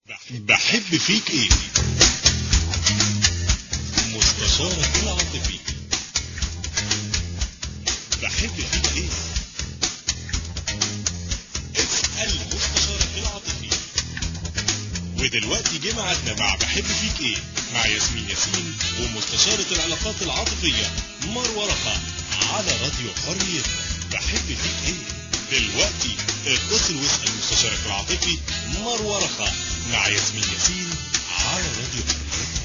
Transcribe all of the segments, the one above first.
بحب فيك ايه مستشارك العاطفي بحب فيك ايه اسأل مستشارك العاطفي ودلوقتي جه ميعادنا مع بحب فيك ايه مع ياسمين ياسين ومستشارة العلاقات العاطفية مروة رخا على راديو حريتنا بحب فيك ايه دلوقتي اتصل واسأل مستشارك العاطفي مروة رخا مع ياسمين ياسين على راديو حريتنا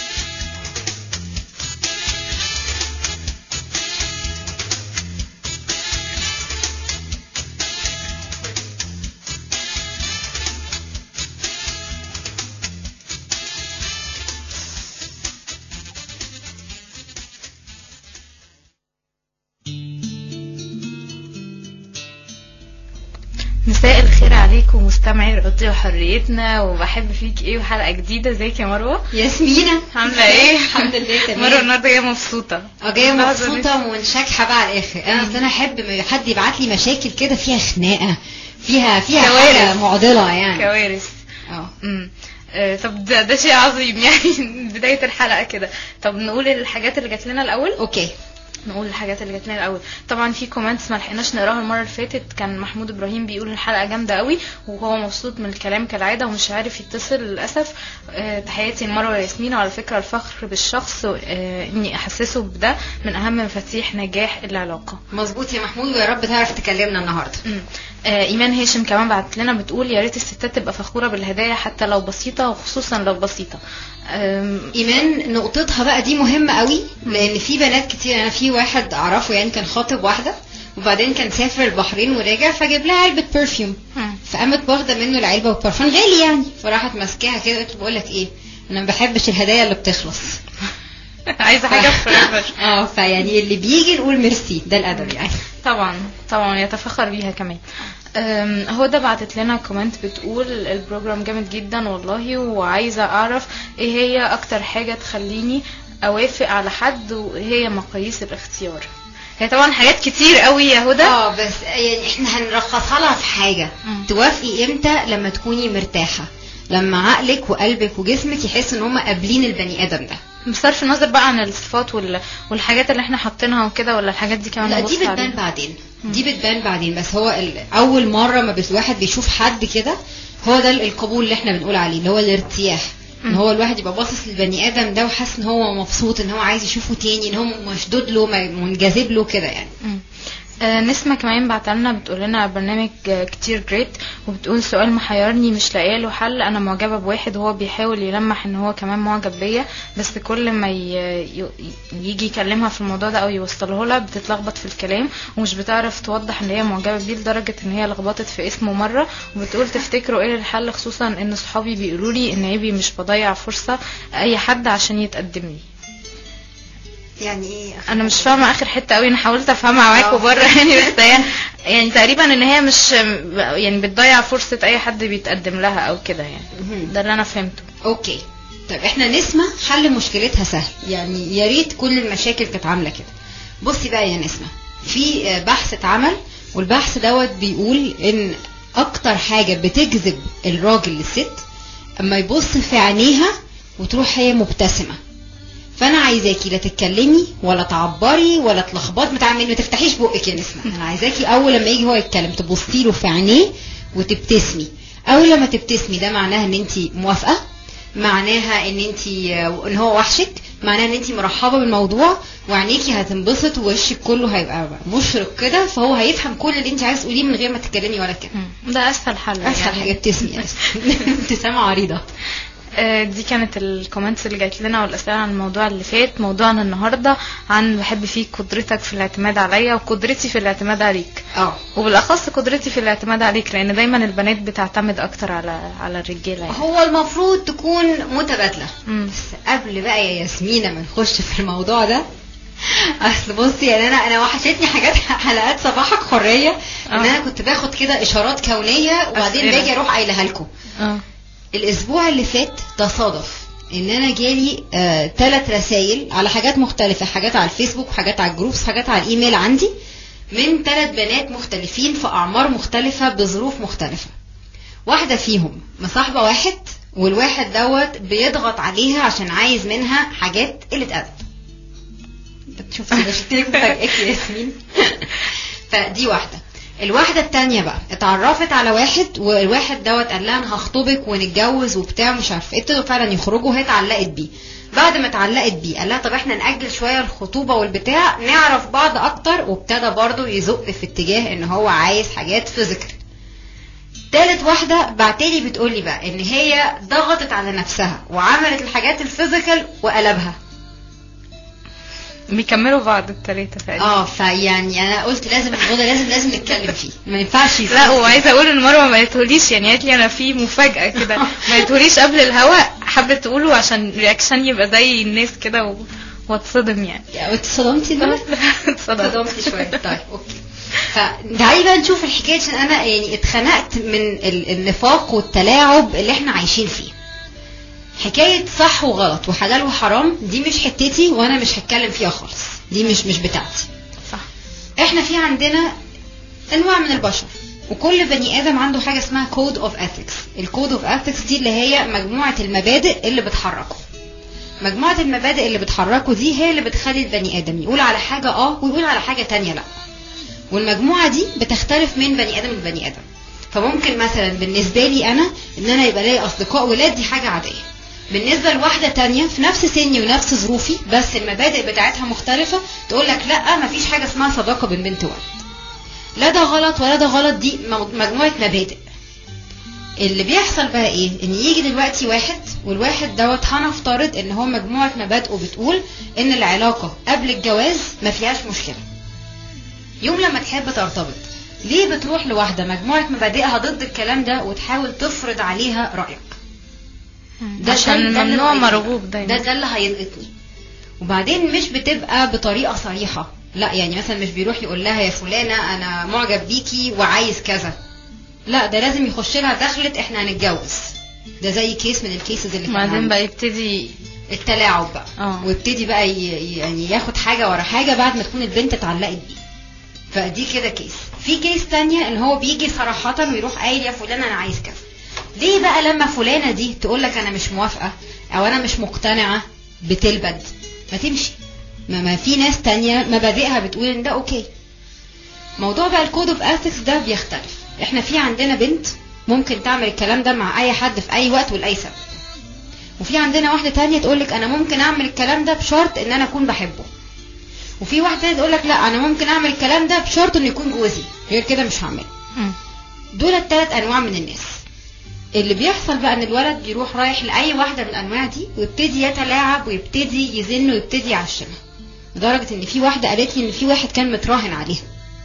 مساء الخير عليكم مستمعي راديو حريتنا وبحب فيك ايه وحلقه جديده ازيك يا مروه ياسمينة عامله ايه الحمد لله تمام مروه النهارده جايه مبسوطه اه جايه لحظة مبسوطه ومنشكحه بقى على الاخر انا اصل انا احب م- حد يبعت لي مشاكل كده فيها خناقه فيها فيها كوارث. حاجه معضله يعني كوارث اه امم آه، طب ده, ده شيء عظيم يعني بدايه الحلقه كده طب نقول الحاجات اللي جات لنا الاول اوكي نقول الحاجات اللي جات لنا الاول طبعا في كومنتس ما لحقناش نقراها المره اللي فاتت كان محمود ابراهيم بيقول الحلقه جامده قوي وهو مبسوط من الكلام كالعاده ومش عارف يتصل للاسف آه، تحياتي لمروه ياسمين وعلى فكره الفخر بالشخص آه، اني احسسه بده من اهم مفاتيح نجاح العلاقه مظبوط يا محمود ويا رب تعرف تكلمنا النهارده مم. آه، ايمان هاشم كمان بعت لنا بتقول يا ريت الستات تبقى فخوره بالهدايا حتى لو بسيطه وخصوصا لو بسيطه آم، ايمان نقطتها بقى دي مهمه قوي لان في بنات كتير انا في واحد اعرفه يعني كان خاطب واحده وبعدين كان سافر البحرين وراجع فجاب لها علبه برفيوم مم. فقامت واخده منه العلبه والبرفان غالي يعني فراحت ماسكاها كده قلت بقول لك ايه انا ما بحبش الهدايا اللي بتخلص عايزه حاجه forever. اه فيعني اللي بيجي نقول ميرسي ده الادب يعني طبعا طبعا يتفخر بيها كمان أم، هدى بعتت لنا كومنت بتقول البروجرام جامد جدا والله وعايزه اعرف ايه هي اكتر حاجه تخليني اوافق على حد وايه هي مقاييس الاختيار هي طبعا حاجات كتير قوي يا هدى اه بس يعني احنا هنرخصها لها في حاجه مم. توافقي امتى لما تكوني مرتاحه لما عقلك وقلبك وجسمك يحسوا ان هم قابلين البني ادم ده بصرف النظر بقى عن الصفات وال... والحاجات اللي احنا حاطينها وكده ولا الحاجات دي كمان لا نبص دي بتبان عليها؟ بعدين دي بتبان بعدين بس هو ال- اول مره ما بس- الواحد بيشوف حد كده هو ده القبول اللي احنا بنقول عليه اللي هو الارتياح ان مم. هو الواحد يبقى باصص للبني ادم ده وحاسس ان هو مبسوط ان هو عايز يشوفه تاني ان هو مشدود له م- منجذب له كده يعني مم. آه، نسمة كمان بعتلنا بتقول لنا برنامج آه، كتير جريت وبتقول سؤال محيرني مش لاقيه له حل انا معجبه بواحد وهو بيحاول يلمح ان هو كمان معجب بيا بس كل ما ي... ي... يجي يكلمها في الموضوع ده او يوصله لها بتتلخبط في الكلام ومش بتعرف توضح ان هي معجبه بيه لدرجه ان هي لخبطت في اسمه مره وبتقول تفتكروا ايه الحل خصوصا ان صحابي بيقولوا لي ان عيبي مش بضيع فرصه اي حد عشان يتقدم لي يعني ايه انا مش فاهمه اخر حته قوي انا حاولت افهمها معاكم اه. بره يعني بس هي يعني تقريبا ان هي مش يعني بتضيع فرصه اي حد بيتقدم لها او كده يعني مهم. ده اللي انا فهمته اوكي طيب احنا نسمة حل مشكلتها سهل يعني يا ريت كل المشاكل كانت عامله كده بصي بقى يا نسمة في آه، بحث اتعمل والبحث دوت بيقول ان اكتر حاجه بتجذب الراجل للست اما يبص في عينيها وتروح هي مبتسمه فانا عايزاكي لا تتكلمي ولا تعبري ولا تلخبطي ما تعملي ما تفتحيش بقك يا نسمة انا عايزاكي اول لما يجي هو يتكلم تبصي له في عينيه وتبتسمي اول لما تبتسمي ده معناها ان انت موافقه معناها ان انت ان هو وحشك معناها ان انت مرحبه بالموضوع وعينيكي هتنبسط ووشك كله هيبقى مشرق كده فهو هيفهم كل اللي انت عايز تقوليه من غير ما تتكلمي ولا كلمه مم. ده اسهل حل اسهل يعني. حاجه ابتسمي يا نسمة. ابتسامه عريضه آه، دي كانت الكومنتس اللي جات لنا والاسئله عن الموضوع اللي فات موضوعنا النهارده عن بحب فيك قدرتك في الاعتماد عليا وقدرتي في الاعتماد عليك اه وبالاخص قدرتي في الاعتماد عليك لان دايما البنات بتعتمد اكتر على على الرجاله يعني. هو المفروض تكون متبادله مم. بس قبل بقى يا ياسمينة ما نخش في الموضوع ده اصل بصي يعني انا انا وحشتني حاجات حلقات صباحك حريه ان آه. انا كنت باخد كده اشارات كونيه وبعدين أسئلة. باجي اروح قايلها لكم اه الاسبوع اللي فات تصادف ان انا جالي ثلاث رسائل على حاجات مختلفه حاجات على الفيسبوك وحاجات على الجروبس حاجات على الايميل عندي من ثلاث بنات مختلفين في اعمار مختلفه بظروف مختلفه واحده فيهم مصاحبه واحد والواحد دوت بيضغط عليها عشان عايز منها حاجات قله ادب شفتي ده شفت لك مفاجئك يا ياسمين فدي واحده الواحده التانية بقى اتعرفت على واحد والواحد دوت قال لها انا هخطبك ونتجوز وبتاع مش عارفه ايه ابتدوا فعلا يخرجوا وهي اتعلقت بيه بعد ما اتعلقت بيه قال لها طب احنا نأجل شويه الخطوبه والبتاع نعرف بعض اكتر وابتدى برضه يزق في اتجاه ان هو عايز حاجات فيزيكال تالت واحدة بعتلي بتقولي بقى ان هي ضغطت على نفسها وعملت الحاجات الفيزيكال وقلبها بيكملوا بعض التلاتة تقريبا اه فيعني انا قلت لازم الموضوع ده لازم لازم نتكلم فيه ما ينفعش يفوت. لا وعايزه اقول ان مروه ما قالتهوليش يعني قالت لي انا في مفاجاه كده ما قالتهوليش قبل الهواء حبت تقوله عشان رياكشن يبقى زي الناس كده و... واتصدم يعني يعني اتصدمتي بقى اتصدمت اتصدمتي شويه طيب اوكي فتعالي بقى نشوف الحكايه عشان انا يعني اتخنقت من ال- النفاق والتلاعب اللي احنا عايشين فيه حكايه صح وغلط وحلال وحرام دي مش حتتي وانا مش هتكلم فيها خالص دي مش مش بتاعتي صح احنا في عندنا انواع من البشر وكل بني ادم عنده حاجه اسمها كود اوف اثكس الكود اوف اثكس دي اللي هي مجموعه المبادئ اللي بتحركه مجموعه المبادئ اللي بتحركه دي هي اللي بتخلي البني ادم يقول على حاجه اه ويقول على حاجه تانية لا والمجموعه دي بتختلف من بني ادم لبني ادم فممكن مثلا بالنسبه لي انا ان انا يبقى لي اصدقاء ولاد دي حاجه عاديه بالنسبه لواحده تانية في نفس سني ونفس ظروفي بس المبادئ بتاعتها مختلفه تقول لك لا مفيش حاجه اسمها صداقه بين بنت وولد لا ده غلط ولا ده غلط دي مو- مجموعه مبادئ اللي بيحصل بقى ايه ان يجي دلوقتي واحد والواحد دوت هنفترض ان هو مجموعه مبادئه بتقول ان العلاقه قبل الجواز ما فيهاش مشكله يوم لما تحب ترتبط ليه بتروح لواحده مجموعه مبادئها ضد الكلام ده وتحاول تفرض عليها رايك ده عشان ده- ده اللي ممنوع هيضايقني. مرغوب دايما ده ده اللي هيضغطني وبعدين مش بتبقى بطريقه صريحه لا يعني مثلا مش بيروح يقول لها يا فلانه انا معجب بيكي وعايز كذا لا ده لازم يخش لها دخلت احنا هنتجوز ده زي كيس من الكيسز اللي كان بعدين عندي. بقى يبتدي التلاعب بقى اه. ويبتدي بقى ي- يعني ياخد حاجه ورا حاجه بعد ما تكون البنت اتعلقت بيه فدي كده كيس في كيس تانية ان هو بيجي صراحة ويروح قايل يا فلان انا عايز كذا ليه بقى لما فلانة دي تقول لك انا مش موافقة او انا مش مقتنعة بتلبد ما تمشي ما, ما في ناس تانية مبادئها بتقول ان ده اوكي موضوع بقى الكود اوف اثكس ده بيختلف احنا في عندنا بنت ممكن تعمل الكلام ده مع اي حد في اي وقت ولاي سبب وفي عندنا واحدة تانية تقول لك انا ممكن اعمل الكلام ده بشرط ان انا اكون بحبه وفي واحدة تانية تقول لك لا انا ممكن اعمل الكلام ده بشرط انه يكون جوزي غير كده مش هعمله مم. دول الثلاث انواع من الناس اللي بيحصل بقى ان الولد بيروح رايح لاي واحده من الانواع دي ويبتدي يتلاعب ويبتدي يزن ويبتدي يعشمها لدرجه ان في واحده قالت لي ان في واحد كان متراهن عليها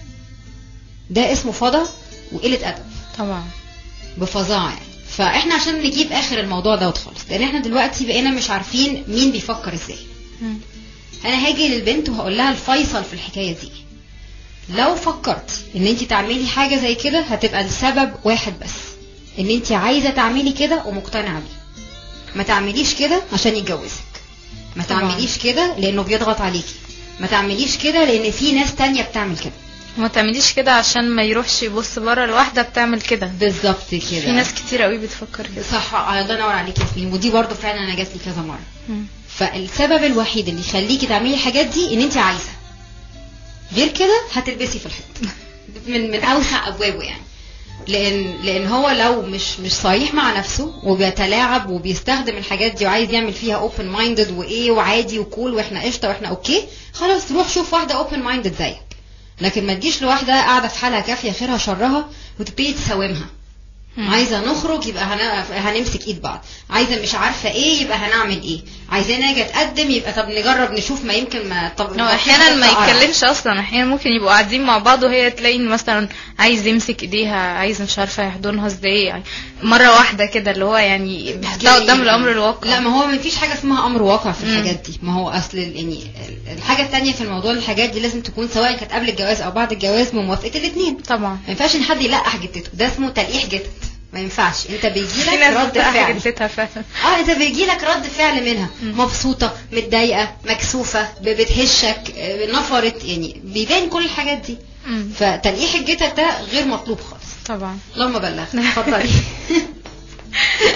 ده اسمه فضا وقله ادب طبعا بفظاعه يعني فاحنا عشان نجيب اخر الموضوع دوت خالص لان احنا دلوقتي بقينا مش عارفين مين بيفكر ازاي مم. انا هاجي للبنت وهقول لها الفيصل في الحكايه دي لو فكرت ان انت تعملي حاجه زي كده هتبقى لسبب واحد بس ان انت عايزه تعملي كده ومقتنعه بيه ما تعمليش كده عشان يتجوزك ما طبعاً. تعمليش كده لانه بيضغط عليكي ما تعمليش كده لان في ناس تانية بتعمل كده وما تعمليش كده عشان ما يروحش يبص بره الواحده بتعمل كده بالظبط كده في ناس كتير قوي بتفكر كده صح الله ينور عليك يا ياسمين ودي برضو فعلا انا جات لي كذا مره مم. فالسبب الوحيد اللي يخليكي تعملي الحاجات دي ان انت عايزه غير كده هتلبسي في الحيط من من اوسع ابوابه يعني لان لان هو لو مش مش صريح مع نفسه وبيتلاعب وبيستخدم الحاجات دي وعايز يعمل فيها اوبن مايندد وايه وعادي وكول واحنا قشطه واحنا اوكي خلاص روح شوف واحده اوبن مايندد زيك لكن ما تجيش لواحده قاعده في حالها كافيه خيرها شرها وتبتدي تساومها مم. عايزه نخرج يبقى هن... هنمسك ايد بعض عايزه مش عارفه ايه يبقى هنعمل ايه عايزين اجي اتقدم يبقى طب نجرب نشوف ما يمكن ما طب هو احيانا ما يتكلمش اصلا احيانا ممكن يبقوا قاعدين مع بعض وهي تلاقي إن مثلا عايز يمسك ايديها عايز مش عارفه يحضنها ازاي يعني مره واحده كده اللي هو يعني بتلاقي قدام الامر الواقع لا ما هو ما فيش حاجه اسمها امر واقع في مم. الحاجات دي ما هو اصل ال- يعني ال- الحاجه الثانيه في الموضوع الحاجات دي لازم تكون سواء كانت قبل الجواز او بعد الجواز بموافقه الاثنين طبعا ما ينفعش ان حد يلقح جدته ده اسمه تلقيح جدت ما ينفعش انت بيجي في لك ناس رد بتبقى فعل جدتها فعلا اه انت بيجي لك رد فعل منها مم. مبسوطه متضايقه مكسوفه ب- بتهشك آه، نفرت يعني بيبان كل الحاجات دي مم. فتلقيح الجتت ده غير مطلوب خالص طبعا اللهم بلغ اتفضلي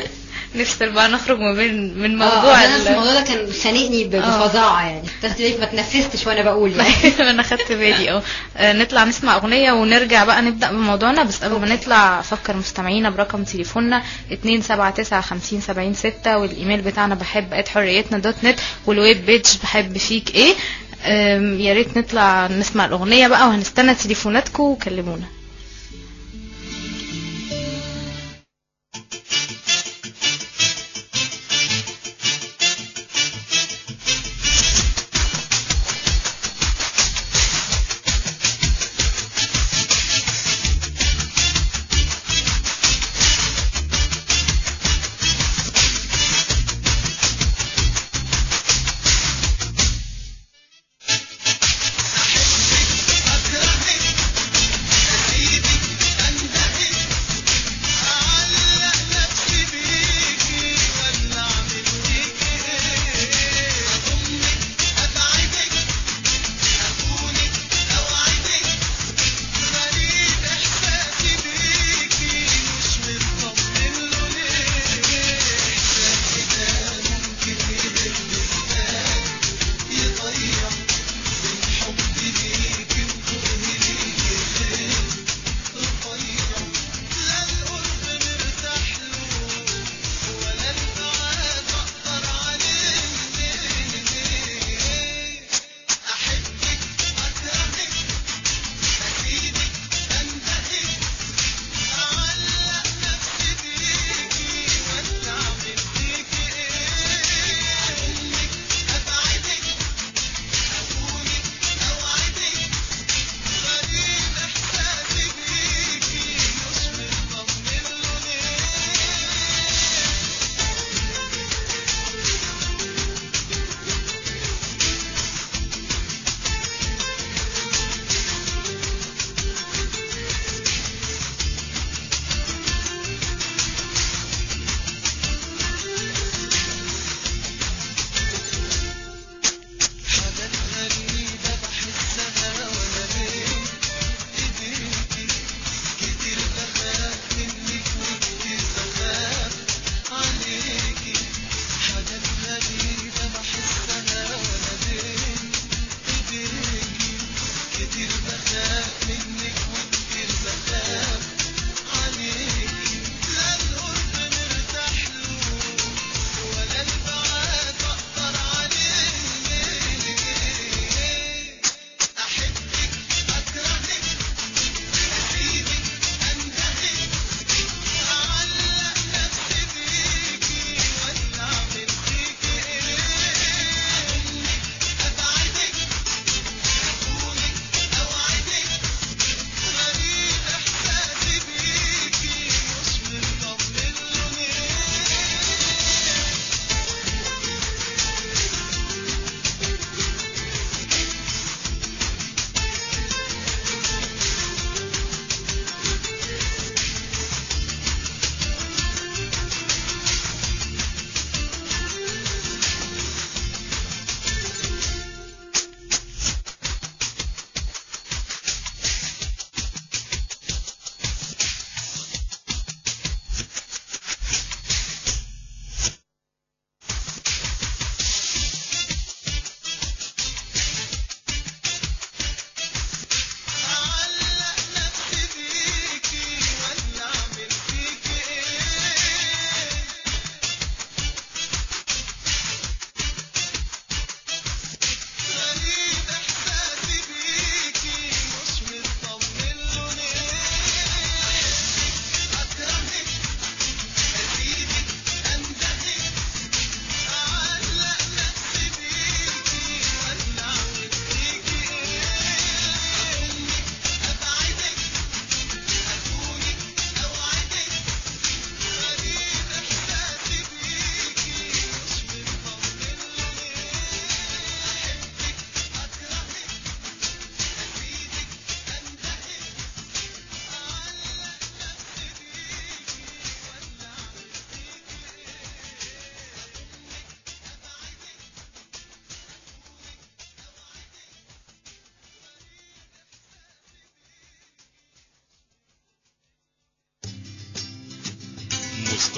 نفصل بقى نخرج ما بين من اه موضوع أنا ال- الموضوع ده كان خانقني ب- آه. بفظاعه يعني تاخدي بالك ما تنفستش وانا بقول يعني انا خدت بالي اه آه، نطلع نسمع اغنيه ونرجع بقى نبدا بموضوعنا بس قبل ما نطلع افكر مستمعينا برقم تليفوننا 279 والايميل بتاعنا بحب حريتنا دوت نت والويب بيج بحب فيك ايه آم، يا ريت نطلع نسمع الاغنيه بقى وهنستنى تليفوناتكم وكلمونا أكرهك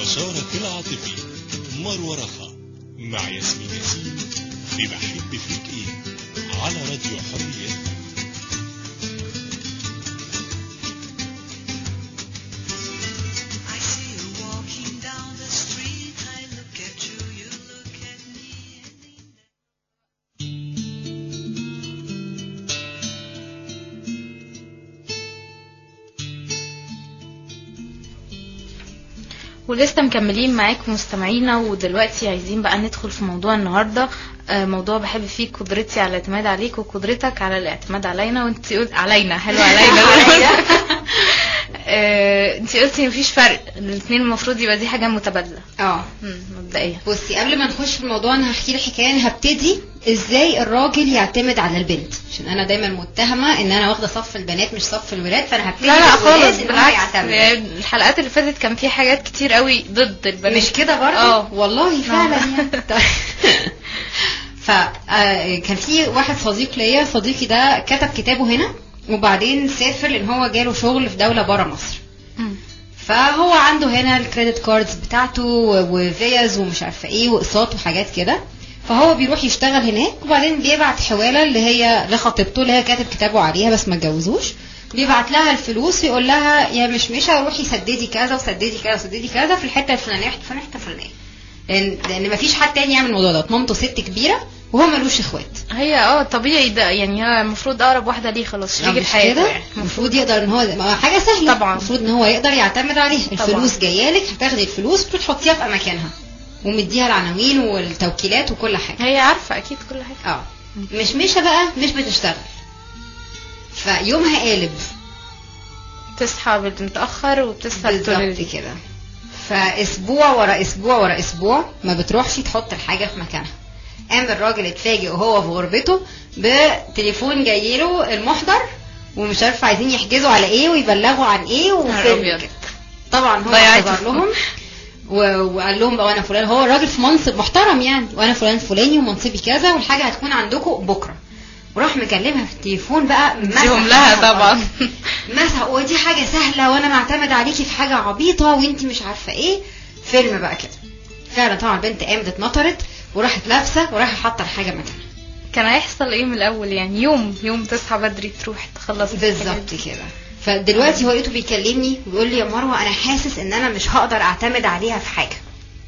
المستشارة العاطفي مروة رخا مع ياسمين ياسين في بحب فيك ايه على راديو حرية I see you walking down the street. I look at you, you look at me. and in ولسه مكملين معاكم مستمعينا ودلوقتي عايزين بقى ندخل في موضوع النهارده آه، موضوع بحب فيه قدرتي على الاعتماد عليك وقدرتك على الاعتماد علينا وانت قلت علينا حلو علينا آه، انت قلتي مفيش فرق الاثنين المفروض يبقى دي حاجه متبادله اه مم، مبدئيا بصي قبل ما نخش في الموضوع انا هحكي لك حكايه انا هبتدي ازاي الراجل يعتمد على البنت عشان انا دايما متهمه ان انا واخده صف البنات مش صف الولاد فانا هبتدي لا لا بالولاد خالص إن هو بالعكس يعتمد. يعني الحلقات اللي فاتت كان في حاجات كتير قوي ضد البنات مش كده برضه اه والله فعلا يعني ف آه، كان في واحد صديق ليا صديقي ده كتب كتابه هنا وبعدين سافر لان هو جاله شغل في دوله بره مصر مم. فهو عنده هنا الكريدت كاردز بتاعته و- وفيز ومش عارفه ايه واقساط وحاجات كده فهو بيروح يشتغل هناك وبعدين بيبعت حواله اللي هي لخطيبته اللي هي كاتب كتابه عليها بس ما اتجوزوش بيبعت لها الفلوس ويقول لها يا مش مش روحي سددي كذا وسددي كذا وسددي كذا في الحته الفلانيه في الحته الفلانيه لان لان مفيش حد تاني يعمل الموضوع ده مامته ست كبيره وهو ملوش اخوات هي اه طبيعي ده يعني هو المفروض اقرب واحده ليه خلاص شريكة مش حياته كده يعني المفروض يقدر ان هو ما حاجه سهله طبعا. المفروض ان هو يقدر يعتمد عليها طبعا. الفلوس جايه لك هتاخدي الفلوس وتحطيها في اماكنها ومديها العناوين والتوكيلات وكل حاجه هي عارفه اكيد كل حاجه اه مش مشى بقى مش بتشتغل فيومها قالب تصحى متاخر وبتصحى طول بالظبط الليل. كده فاسبوع ورا اسبوع ورا اسبوع ما بتروحش تحط الحاجه في مكانها قام الراجل اتفاجئ وهو في غربته بتليفون جاي له المحضر ومش عارف عايزين يحجزوا على ايه ويبلغوا عن ايه نهار وفيلم أبيض. كده. طبعا هو ضيعت اعتذر لهم و- وقال لهم بقى وانا فلان هو الراجل في منصب محترم يعني وانا فلان فلاني ومنصبي كذا والحاجه هتكون عندكم بكره وراح مكلمها في التليفون بقى مسح اديهم لها لها طبعا مسح ودي حاجه سهله وانا معتمد عليكي في حاجه عبيطه وانتي مش عارفه ايه فيلم بقى كده فعلا طبعا البنت قامت اتنطرت وراحت لابسه وراحت حاطه الحاجه مكانها كان هيحصل ايه من الاول يعني يوم يوم تصحى بدري تروح تخلص الحاجات بالظبط دي. كده فدلوقتي هو لقيته بيكلمني ويقول لي يا مروه انا حاسس ان انا مش هقدر اعتمد عليها في حاجه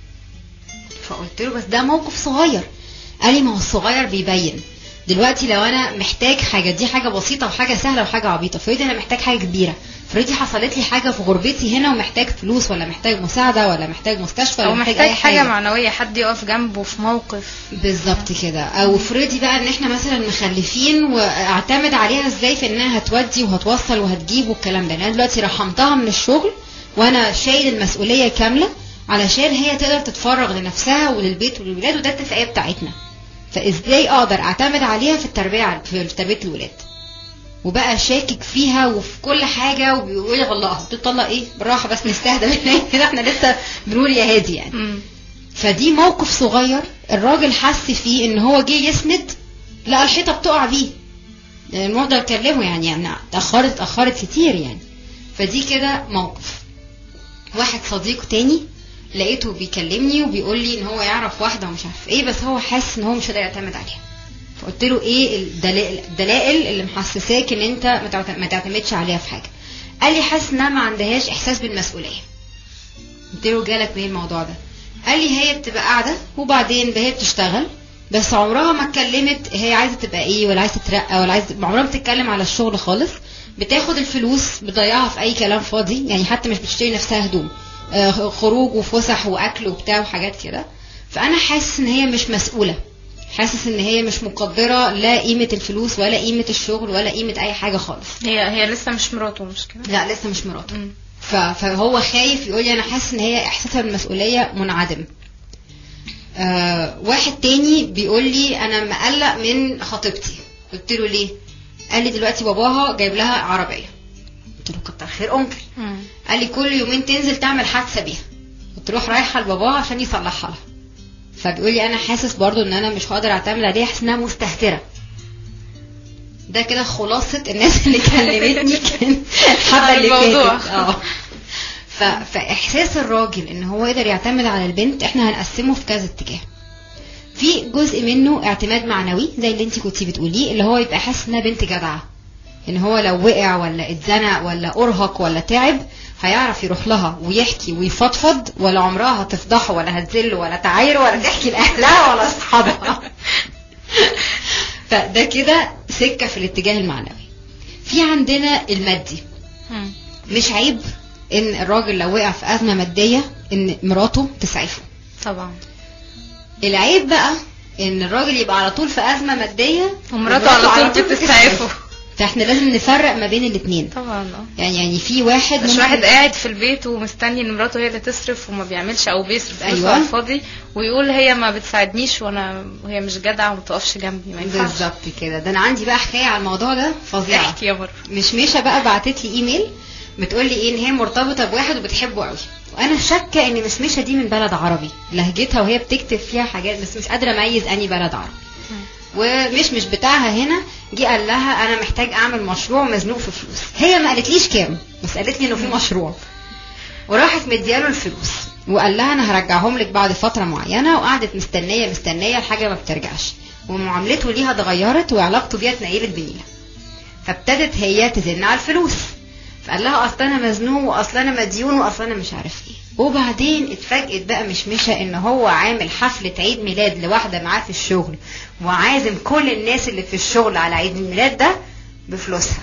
فقلت له بس ده موقف صغير قال لي ما هو الصغير بيبين دلوقتي لو انا محتاج حاجه دي حاجه بسيطه وحاجه سهله وحاجه عبيطه فريدي انا محتاج حاجه كبيره فريدي حصلت لي حاجه في غربتي هنا ومحتاج فلوس ولا محتاج مساعده ولا محتاج مستشفى ولا او محتاج, محتاج اي حاجه حاجه معنويه حد يقف جنبه في موقف بالظبط كده او فريدي بقى ان احنا مثلا مخلفين واعتمد عليها ازاي في انها هتودي وهتوصل وهتجيب والكلام ده لان أنا دلوقتي رحمتها من الشغل وانا شايل المسؤوليه كامله علشان هي تقدر تتفرغ لنفسها وللبيت وللولاد وده الاتفاقيه بتاعتنا فازاي اقدر اعتمد عليها في التربيه في تربيه الولاد وبقى شاكك فيها وفي كل حاجه وبيقول لي والله بتطلق ايه بالراحه بس نستهدى بالله كده احنا لسه بنقول يا هادي يعني مم. فدي موقف صغير الراجل حس فيه ان هو جه يسند لقى الحيطه بتقع بيه يعني الموضوع كلمه يعني يعني اتاخرت اتاخرت كتير يعني فدي كده موقف واحد صديق تاني لقيته بيكلمني وبيقول لي ان هو يعرف واحده ومش عارف ايه بس هو حاسس ان هو مش قادر يعتمد عليها فقلت له ايه الدلائل, الدلائل اللي محسساك ان انت ما تعت- ما تعتمدش عليها في حاجه قال لي حاسس انها ما عندهاش احساس بالمسؤوليه قلت له جالك بايه الموضوع ده قال لي هي بتبقى قاعده وبعدين هي بتشتغل بس عمرها ما اتكلمت هي عايزه تبقى ايه ولا عايزه تترقى ولا عايزه عمرها ما بتتكلم على الشغل خالص بتاخد الفلوس بتضيعها في اي كلام فاضي يعني حتى مش بتشتري نفسها هدوم آه، خروج وفسح واكل وبتاع وحاجات كده فانا حاسس ان هي مش مسؤوله حاسس ان هي مش مقدره لا قيمه الفلوس ولا قيمه الشغل ولا قيمه اي حاجه خالص هي هي لسه مش مراته مش كده لا لسه مش مراته مم. ف- فهو خايف يقول لي انا حاسس ان هي احساسها بالمسؤوليه منعدم آه واحد تاني بيقول لي انا مقلق من خطيبتي قلت له ليه قال لي دلوقتي باباها جايب لها عربيه قلت له كتر خير انكل مم. قال لي كل يومين تنزل تعمل حادثه بيها وتروح رايحه لباباها عشان يصلحها لها فبيقول لي انا حاسس برضو ان انا مش هقدر اعتمد عليها حاسس انها مستهتره ده كده خلاصة الناس اللي كلمتني كان الحلقة عن اللي الموضوع. فاتت اه ف... فاحساس الراجل ان هو يقدر يعتمد على البنت احنا هنقسمه في كذا اتجاه في جزء منه اعتماد معنوي زي اللي انت كنتي بتقوليه اللي هو يبقى حاسس انها بنت جدعه ان هو لو وقع ولا اتزنق ولا ارهق ولا تعب هيعرف يروح لها ويحكي ويفضفض ولا عمرها هتفضحه ولا هتذله ولا تعايره ولا تحكي لاهلها ولا اصحابها فده كده سكه في الاتجاه المعنوي في عندنا المادي مم. مش عيب ان الراجل لو وقع في ازمه ماديه ان مراته تسعفه طبعا العيب بقى ان الراجل يبقى على طول في ازمه ماديه ومراته على طول بتسعفه فاحنا لازم نفرق ما بين الاثنين طبعا اه يعني يعني في واحد مش ممكن- واحد قاعد في البيت ومستني ان مراته هي اللي تصرف وما بيعملش او بيصرف فلوسه أيوة. على الفاضي ويقول هي ما بتساعدنيش وانا وهي مش جدعه وما تقفش جنبي ما ينفعش بالظبط كده ده انا عندي بقى حكايه على الموضوع ده فظيعه احكي يا مروه مش ميشا بقى بعتت لي ايميل بتقول لي ايه ان هي مرتبطه بواحد وبتحبه قوي وانا شاكه ان مش ميشا دي من بلد عربي لهجتها وهي بتكتب فيها حاجات بس مش قادره اميز اني بلد عربي ومش مش بتاعها هنا جه قال لها انا محتاج اعمل مشروع مزنوق في فلوس هي ما قالتليش كام بس قالت لي انه في مشروع وراحت مدياله الفلوس وقال لها انا هرجعهم لك بعد فتره معينه وقعدت مستنيه مستنيه الحاجه ما بترجعش ومعاملته ليها اتغيرت وعلاقته بيها اتنيلت بنيله فابتدت هي تزن على الفلوس فقال لها اصل انا مزنوق واصل انا مديون واصل انا مش عارف ايه وبعدين اتفاجئت بقى مش مشى ان هو عامل حفله عيد ميلاد لواحده معاه في الشغل وعازم كل الناس اللي في الشغل على عيد الميلاد ده بفلوسها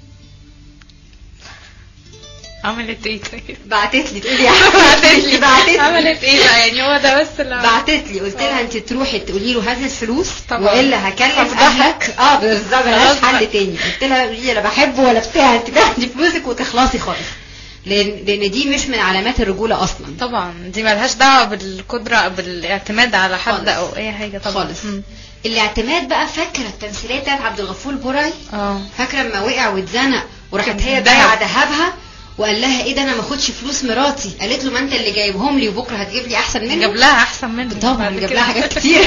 عملت ايه طيب بعتت لي تقولي يا بعتت لي بعتت لي عملت ايه بقى يعني هو ده بس اللي بعتت لي قلت لها انت تروحي تقولي له هات الفلوس طبعا. والا هكلم هفضحك. اهلك اه بالظبط ملهاش خلاص بقى. حل تاني قلت لها قولي لي انا بحبه ولا بتاع انت تاخدي فلوسك وتخلصي خالص لان لان دي مش من علامات الرجوله اصلا طبعا دي ملهاش دعوه بالقدره بالاعتماد على حد خالص. او اي حاجه طبعا خالص. مم. الاعتماد بقى فاكره التمثيليه بتاعت عبد الغفور البرعي اه فاكره لما وقع واتزنق وراحت كان هي دهب. بايعه ذهبها وقال لها ايه ده انا ما اخدش فلوس مراتي قالت له ما انت اللي جايبهم لي وبكره هتجيب لي احسن منه جاب لها احسن منه طبعا بعد جاب كده. لها حاجات كتير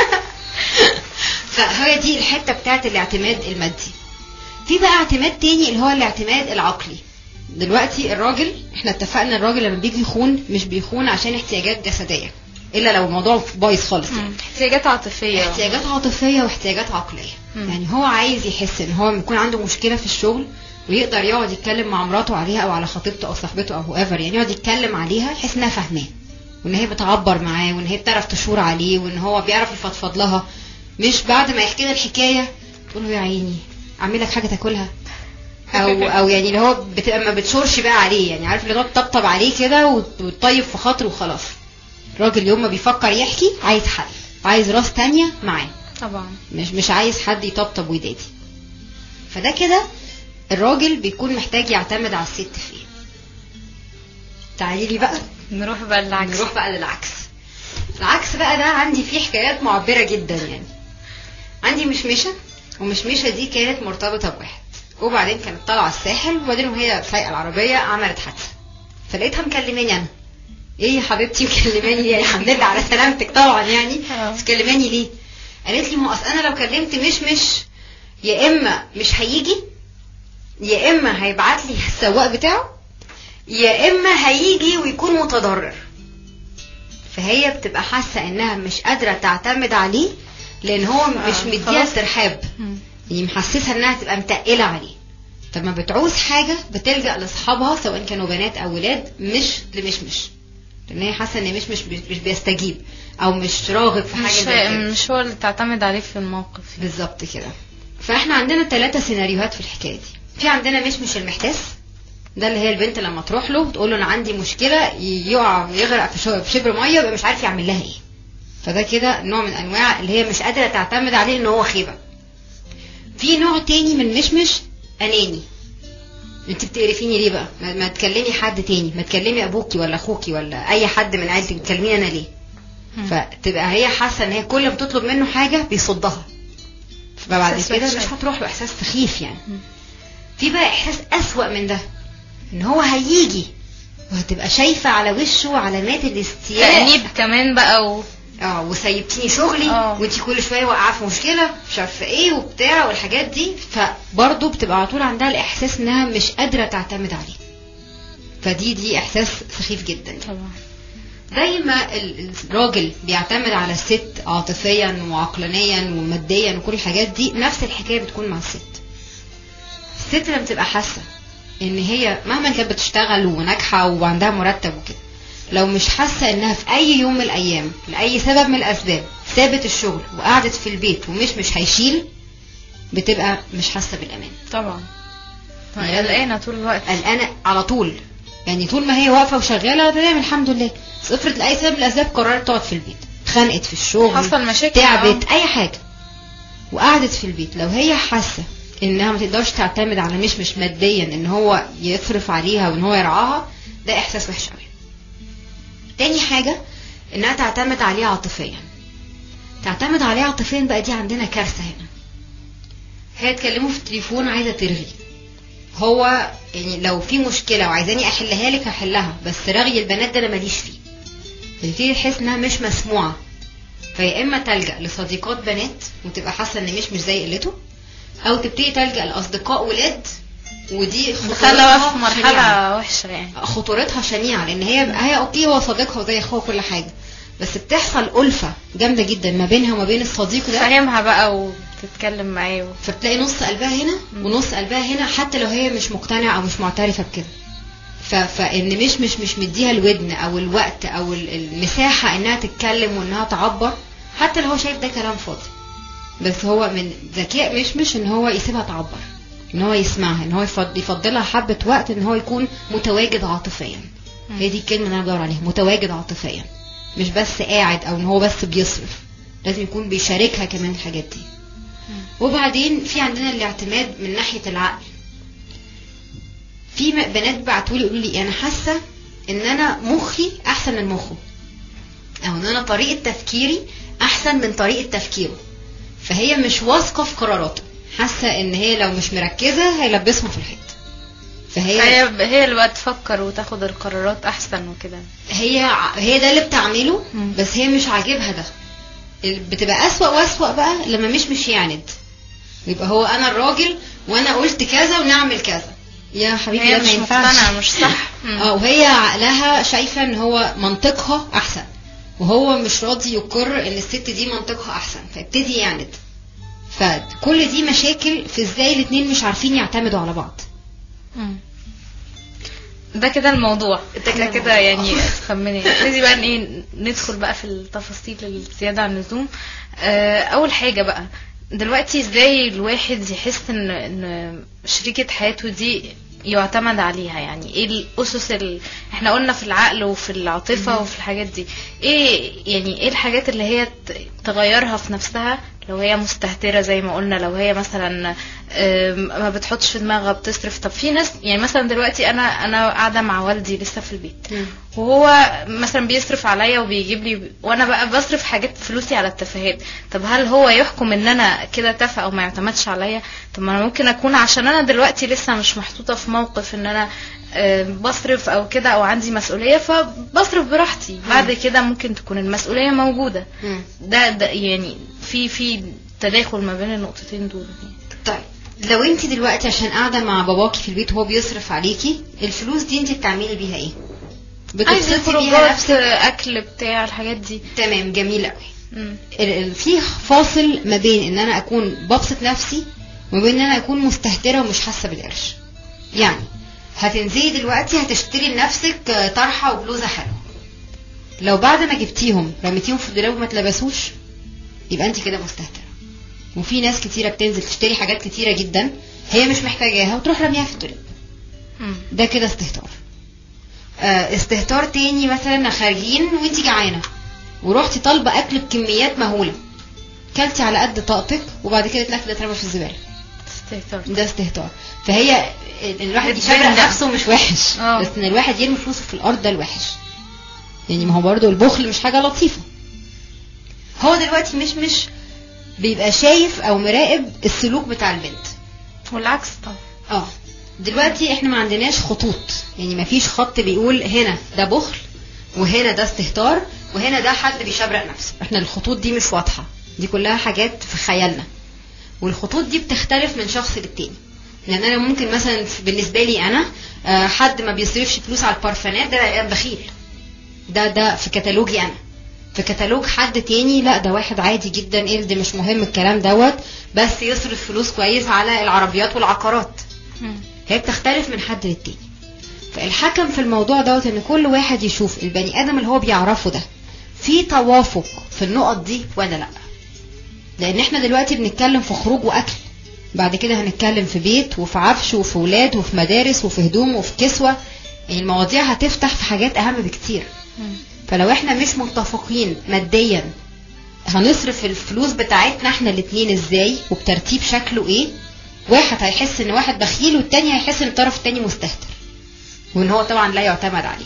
فهي دي الحته بتاعت الاعتماد المادي في بقى اعتماد تاني اللي هو الاعتماد العقلي دلوقتي الراجل احنا اتفقنا الراجل لما بيجي يخون مش بيخون عشان احتياجات جسديه الا لو الموضوع بايظ خالص يعني. مم. احتياجات عاطفيه احتياجات عاطفيه واحتياجات عقليه مم. يعني هو عايز يحس ان هو يكون عنده مشكله في الشغل ويقدر يقعد يتكلم مع مراته عليها او على خطيبته او صاحبته او ايفر يعني يقعد يتكلم عليها يحس انها فاهماه وان هي بتعبر معاه وان هي بتعرف تشور عليه وان هو بيعرف يفضفض لها مش بعد ما يحكي لها الحكايه تقول له يا عيني اعمل لك حاجه تاكلها او او يعني اللي هو بتبقى ما بتشورش بقى عليه يعني عارف اللي هو تطبطب عليه كده وت- وتطيب في خاطره وخلاص الراجل يوم ما بيفكر يحكي عايز حل عايز راس تانية معاه طبعا مش مش عايز حد يطبطب ويدادي فده كده الراجل بيكون محتاج يعتمد على الست فيه تعالي لي بقى نروح بقى للعكس نروح بقى للعكس العكس بقى ده عندي فيه حكايات معبرة جدا يعني عندي مشمشة ومشمشة دي كانت مرتبطة بواحد وبعدين كانت طالعة الساحل وبعدين وهي سايقة العربية عملت حادثة فلقيتها مكلماني أنا ايه يا حبيبتي مكلماني ليه الحمد لله على سلامتك طبعا يعني آه. بس كلماني ليه قالت لي ما هو اصل انا لو كلمت مشمش يا اما مش هيجي يا اما هيبعت لي السواق بتاعه يا اما هيجي ويكون متضرر فهي بتبقى حاسه انها مش قادره تعتمد عليه لان هو مش آه، مديها خلاص. استرحاب مم. يعني محسسها انها تبقى متقله عليه فلما بتعوز حاجه بتلجا لاصحابها سواء كانوا بنات او ولاد مش لمشمش لان هي حاسه ان مشمش مش مش بيستجيب او مش راغب في حاجه مش زي كده مش هو اللي تعتمد عليه في الموقف بالظبط كده فاحنا عندنا ثلاثة سيناريوهات في الحكايه دي في عندنا مشمش المحتاس ده اللي هي البنت لما تروح له تقول له انا عندي مشكله يقع يغرق في شو- في شبر ميه يبقى مش عارف يعمل لها ايه فده كده نوع من انواع اللي هي مش قادره تعتمد عليه ان هو خيبه في نوع تاني من مشمش اناني انت بتقرفيني ليه بقى ما, ما تكلمي حد تاني ما تكلمي ابوكي ولا اخوكي ولا اي حد من عيلتك تكلميني انا ليه مم. فتبقى هي حاسه ان هي كل ما تطلب منه حاجه بيصدها فبعد إحساس كده وحش مش أوي. هتروح له احساس سخيف يعني مم. في بقى احساس اسوأ من ده ان هو هيجي وهتبقى شايفه على وشه علامات الاستياء تأنيب كمان بقى و... اه وسيبتيني شغلي آه. وانتي كل شويه واقعه في مشكله مش عارفه ايه وبتاع والحاجات دي فبرضه بتبقى على طول عندها الاحساس انها مش قادره تعتمد عليه فدي دي احساس سخيف جدا طبعا زي ما ال- الراجل بيعتمد على الست عاطفيا وعقلانيا وماديا وكل الحاجات دي نفس الحكايه بتكون مع الست الست لما بتبقى حاسه ان هي مهما كانت بتشتغل وناجحه وعندها مرتب وكده لو مش حاسه انها في اي يوم من الايام لاي سبب من الاسباب سابت الشغل وقعدت في البيت ومش مش هيشيل بتبقى مش حاسه بالامان طبعا يعني قلقانه طول الوقت قلقانه على طول يعني طول ما هي واقفه وشغاله تمام الحمد لله بس افرض لاي سبب من الاسباب قررت تقعد في البيت اتخانقت في الشغل حصل مشاكل تعبت اي حاجه وقعدت في البيت لو هي حاسه انها ما تقدرش تعتمد على مش مش ماديا ان هو يصرف عليها وان هو يرعاها ده احساس وحش قوي تاني حاجه انها تعتمد عليه عاطفيا تعتمد عليه عاطفيا بقى دي عندنا كارثه هنا هي تكلمه في التليفون عايزه ترغي هو يعني لو في مشكله وعايزاني احلها لك هحلها بس رغي البنات ده انا ماليش فيه فتبتدي تحس انها مش مسموعه فيا اما تلجا لصديقات بنات وتبقى حاسه ان مش مش زي قلته او تبتدي تلجا لاصدقاء ولاد ودي دخلها خطورتها في شنيعة. مرحله وحشه يعني خطورتها شنيعه لان هي هي اوكي هو صديقها وزي اخوها وكل حاجه بس بتحصل ألفة جامدة جدا ما بينها وما بين الصديق ده فاهمها بقى وتتكلم معاه و... فبتلاقي نص قلبها هنا ونص قلبها هنا حتى لو هي مش مقتنعة أو مش معترفة بكده ف... فإن مش مش مش مديها الودن أو الوقت أو ال- المساحة إنها تتكلم وإنها تعبر حتى لو هو شايف ده كلام فاضي بس هو من ذكاء مش مش إن هو يسيبها تعبر إن هو يسمعها إن هو يفض- يفضلها حبة وقت إن هو يكون متواجد عاطفيا هي دي الكلمة اللي أنا بدور عليها متواجد عاطفيا مش بس قاعد أو إن هو بس بيصرف لازم يكون بيشاركها كمان الحاجات دي وبعدين في عندنا الاعتماد من ناحية العقل في م- بنات بعتوا لي يقولوا لي انا حاسه ان انا مخي احسن من مخه او ان انا طريقه تفكيري احسن من طريقه تفكيره فهي مش واثقه في قراراته حاسه ان هي لو مش مركزه هيلبسهم في الحيط فهي هي هي اللي بقى تفكر وتاخد القرارات احسن وكده هي ع- هي ده اللي بتعمله مم. بس هي مش عاجبها ده ال- بتبقى أسوأ وأسوأ بقى لما مش مش يعند يبقى هو أنا الراجل وأنا قلت كذا ونعمل كذا يا حبيبي هي ده ما مش ينفعش مقتنعه مش صح مم. اه وهي عقلها شايفة ان هو منطقها أحسن وهو مش راضي يقر ان الست دي منطقها أحسن فيبتدي يعند فكل دي مشاكل في ازاي الاتنين مش عارفين يعتمدوا على بعض مم. ده كده الموضوع ده كده ده كده الموضوع. يعني خمني نبتدي بقى إن ايه ندخل بقى في التفاصيل الزيادة عن اللزوم آه، اول حاجة بقى دلوقتي ازاي الواحد يحس ان ان شريكة حياته دي يعتمد عليها يعني ايه الاسس ال... احنا قلنا في العقل وفي العاطفة وفي الحاجات دي ايه يعني ايه الحاجات اللي هي ت- تغيرها في نفسها لو هي مستهترة زي ما قلنا لو هي مثلا آم، ما بتحطش في دماغها بتصرف طب في ناس يعني مثلا دلوقتي انا انا قاعدة مع والدي لسه في البيت وهو مثلا بيصرف عليا وبيجيب لي وانا بقى بصرف حاجات فلوسي على التفاهات طب هل هو يحكم ان انا كده تافه او ما يعتمدش عليا طب ما انا ممكن اكون عشان انا دلوقتي لسه مش محطوطه في موقف ان انا آه، بصرف او كده او عندي مسؤوليه فبصرف براحتي بعد كده ممكن تكون المسؤوليه موجوده مم. ده ده يعني في في تداخل ما بين النقطتين دول طيب لو انت دلوقتي عشان قاعده مع باباكي في البيت وهو بيصرف عليكي الفلوس دي انت بتعملي بيها ايه عايزه بتصرفي بيها خروجات نفسك اكل بتاع الحاجات دي تمام جميل قوي مم. ال- ال- في فاصل ما بين ان انا اكون ببسط نفسي وما بين ان انا اكون مستهتره ومش حاسه بالقرش يعني هتنزلي دلوقتي هتشتري لنفسك آه، طرحه وبلوزه حلوه لو بعد ما جبتيهم رميتيهم في الدولاب وما اتلبسوش يبقى انت كده مستهتره وفي ناس كتيره بتنزل تشتري حاجات كتيره جدا هي مش محتاجاها وتروح رميها في الدولاب مم. ده كده استهتار آه، استهتار تاني مثلا خارجين وانت جعانه ورحتي طالبه اكل بكميات مهوله كلتي على قد طاقتك وبعد كده الاكل ده اترمى في الزباله استهتار ده استهتار فهي ال- الواحد بتبان يشبع ده. نفسه مش وحش اه. بس ان الواحد يرمي فلوسه في الارض ده الوحش يعني ما هو برضو البخل مش حاجه لطيفه هو دلوقتي مش مش بيبقى شايف او مراقب السلوك بتاع البنت والعكس طبعا اه دلوقتي احنا ما عندناش خطوط يعني ما فيش خط بيقول هنا ده بخل وهنا ده استهتار وهنا ده حد بيشبرق نفسه احنا الخطوط دي مش واضحة دي كلها حاجات في خيالنا والخطوط دي بتختلف من شخص للتاني لان انا ممكن مثلا في- بالنسبه لي انا آه، حد ما بيصرفش فلوس على البارفانات ده بخيل ده ده في كتالوجي انا في كتالوج حد تاني لا ده واحد عادي جدا ايه ده مش مهم الكلام دوت بس يصرف فلوس كويس على العربيات والعقارات مم. هي بتختلف من حد للتاني فالحكم في الموضوع دوت ان كل واحد يشوف البني ادم اللي هو بيعرفه ده في توافق في النقط دي ولا لا لان احنا دلوقتي بنتكلم في خروج واكل بعد كده هنتكلم في بيت وفي عفش وفي ولاد وفي مدارس وفي هدوم وفي كسوة يعني المواضيع هتفتح في حاجات اهم بكتير مم. فلو احنا مش متفقين ماديا هنصرف الفلوس بتاعتنا احنا الاتنين ازاي وبترتيب شكله ايه واحد هيحس ان واحد بخيل والتاني هيحس ان الطرف التاني مستهتر وان هو طبعا لا يعتمد عليه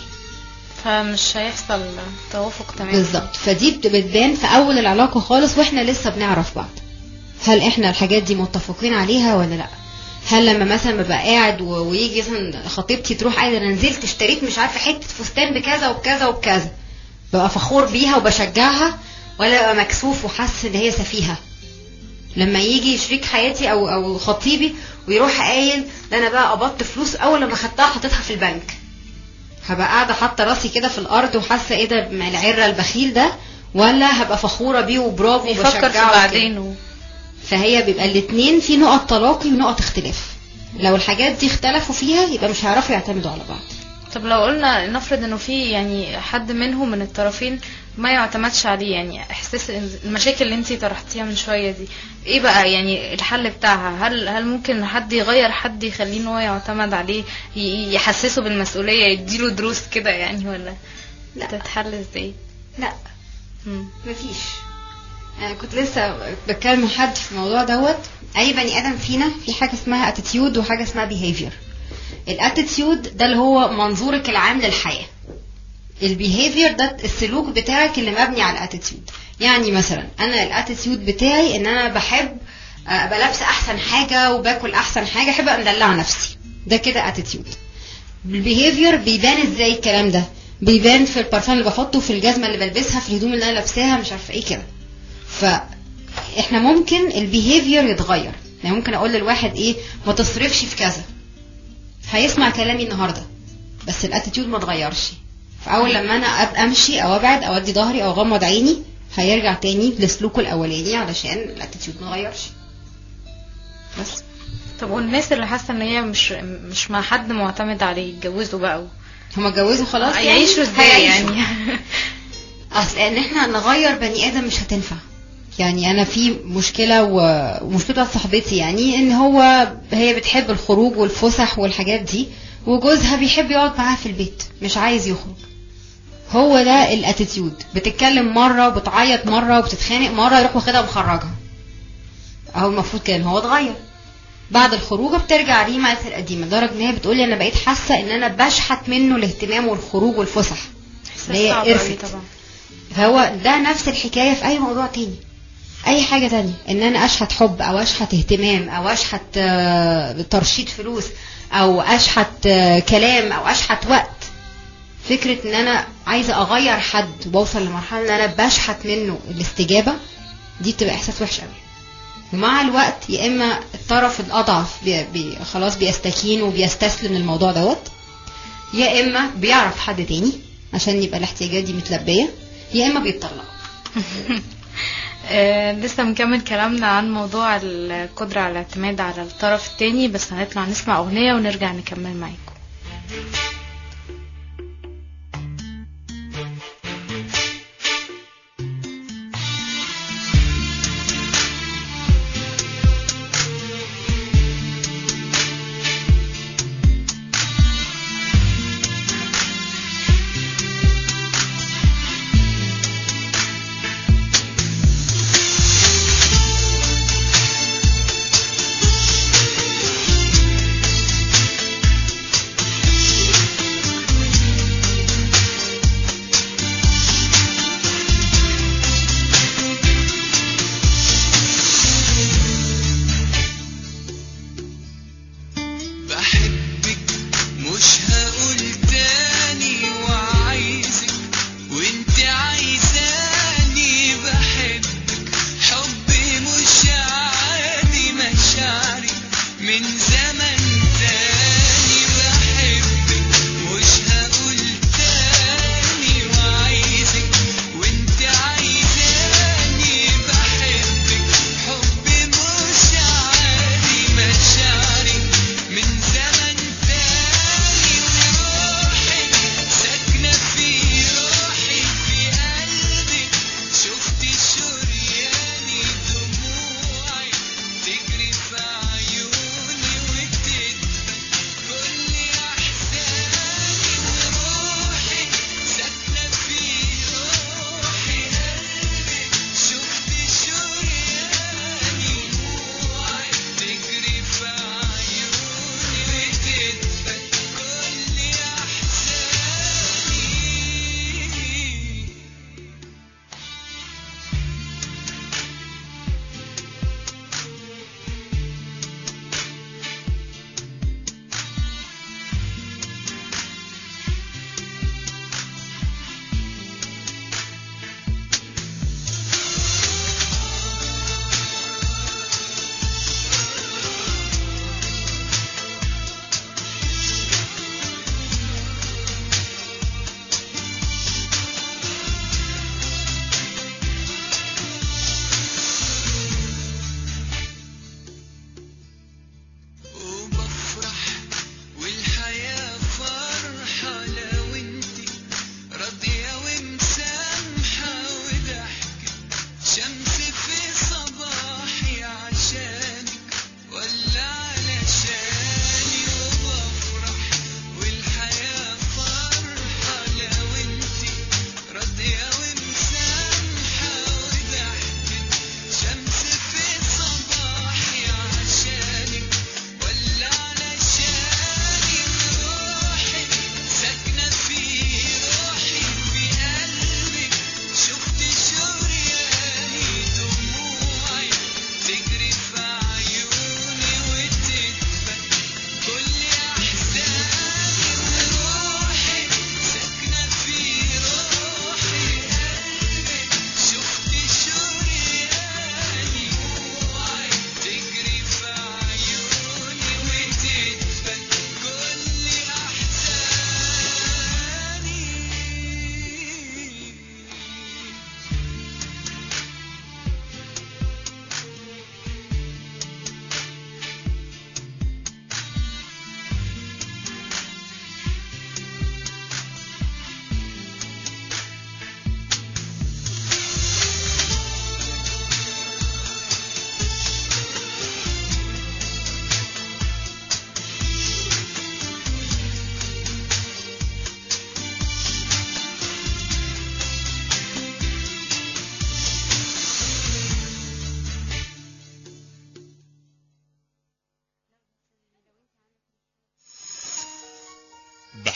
فمش هيحصل توافق تمام بالظبط فدي بت- بتبان في اول العلاقه خالص واحنا لسه بنعرف بعض هل احنا الحاجات دي متفقين عليها ولا لا هل لما مثلا ببقى قاعد و- ويجي مثلا خطيبتي تروح قاعده انا نزلت اشتريت مش عارفه حته فستان بكذا وبكذا وبكذا ببقى فخور بيها وبشجعها ولا ببقى مكسوف وحاسس ان هي سفيهه لما يجي شريك حياتي او او خطيبي ويروح قايل ده انا بقى قبضت فلوس اول لما خدتها حطيتها في البنك هبقى قاعده حاطه راسي كده في الارض وحاسه ايه ده مع العره البخيل ده ولا هبقى فخوره بيه وبرافو يفكر في وبشجعه بعدين و... فهي بيبقى الاتنين في نقط تلاقي ونقط اختلاف لو الحاجات دي اختلفوا فيها يبقى مش هيعرفوا يعتمدوا على بعض طب لو قلنا نفرض انه في يعني حد منهم من الطرفين ما يعتمدش عليه يعني احساس المشاكل اللي انتي طرحتيها من شويه دي ايه بقى يعني الحل بتاعها هل هل ممكن حد يغير حد يخليه ان هو يعتمد عليه ي- يحسسه بالمسؤوليه يديله دروس كده يعني ولا لا. تتحل ازاي لا مم. مفيش انا كنت لسه بتكلم مع حد في الموضوع دوت اي بني ادم فينا في حاجه اسمها اتيتيود وحاجه اسمها behavior الاتيتيود ده اللي هو منظورك العام للحياه البيهيفير ده السلوك بتاعك اللي مبني على الاتيتيود يعني مثلا انا الاتيتيود بتاعي ان انا بحب آه، ابقى لابسه احسن حاجه وباكل احسن حاجه احب ابقى مدلعه نفسي ده كده اتيتيود البيهيفير بيبان ازاي الكلام ده بيبان في البارفان اللي بحطه في الجزمه اللي بلبسها في الهدوم اللي انا لابساها مش عارفه ايه كده فاحنا ممكن البيهيفير يتغير يعني ممكن اقول للواحد ايه ما تصرفش في كذا هيسمع كلامي النهارده بس الاتيتيود ما اتغيرش فاول لما انا ابقى امشي او ابعد او ادي ظهري او اغمض عيني هيرجع تاني لسلوكه الاولاني علشان الاتيتيود ما اتغيرش بس طب والناس اللي حاسه ان هي مش مش مع حد معتمد عليه يتجوزوا بقى و... هما اتجوزوا خلاص يعني يعيشوا ازاي هيعيشوا. يعني اصل ان احنا نغير بني ادم مش هتنفع يعني انا في مشكله و- ومشكله بتاعت صاحبتي يعني ان هو هي بتحب الخروج والفسح والحاجات دي وجوزها بيحب يقعد معاها في البيت مش عايز يخرج هو ده الاتيتيود بتتكلم مره وبتعيط مره وبتتخانق مره يروح واخدها ومخرجها اهو المفروض كده إن هو اتغير بعد الخروجه بترجع ليه مقاسها القديمه لدرجه ان هي بتقولي انا بقيت حاسه ان انا بشحت منه الاهتمام والخروج والفسح اللي هي صعب قوي قرفت. طبعا فهو ده نفس الحكايه في اي موضوع تاني اي حاجه تانية ان انا اشحت حب او اشحت اهتمام او اشحت آه، ترشيد فلوس او اشحت آه، كلام او اشحت وقت فكره ان انا عايزه اغير حد واوصل لمرحله ان انا بشحت منه الاستجابه دي بتبقى احساس وحش قوي ومع الوقت يا اما الطرف الاضعف بي بي خلاص بيستكين وبيستسلم للموضوع دوت يا اما بيعرف حد تاني عشان يبقى الاحتياجات دي متلبيه يا اما بيتطلق آه لسه مكمل كلامنا عن موضوع القدرة على الاعتماد على الطرف التاني بس هنطلع نسمع أغنية ونرجع نكمل معاكم Thank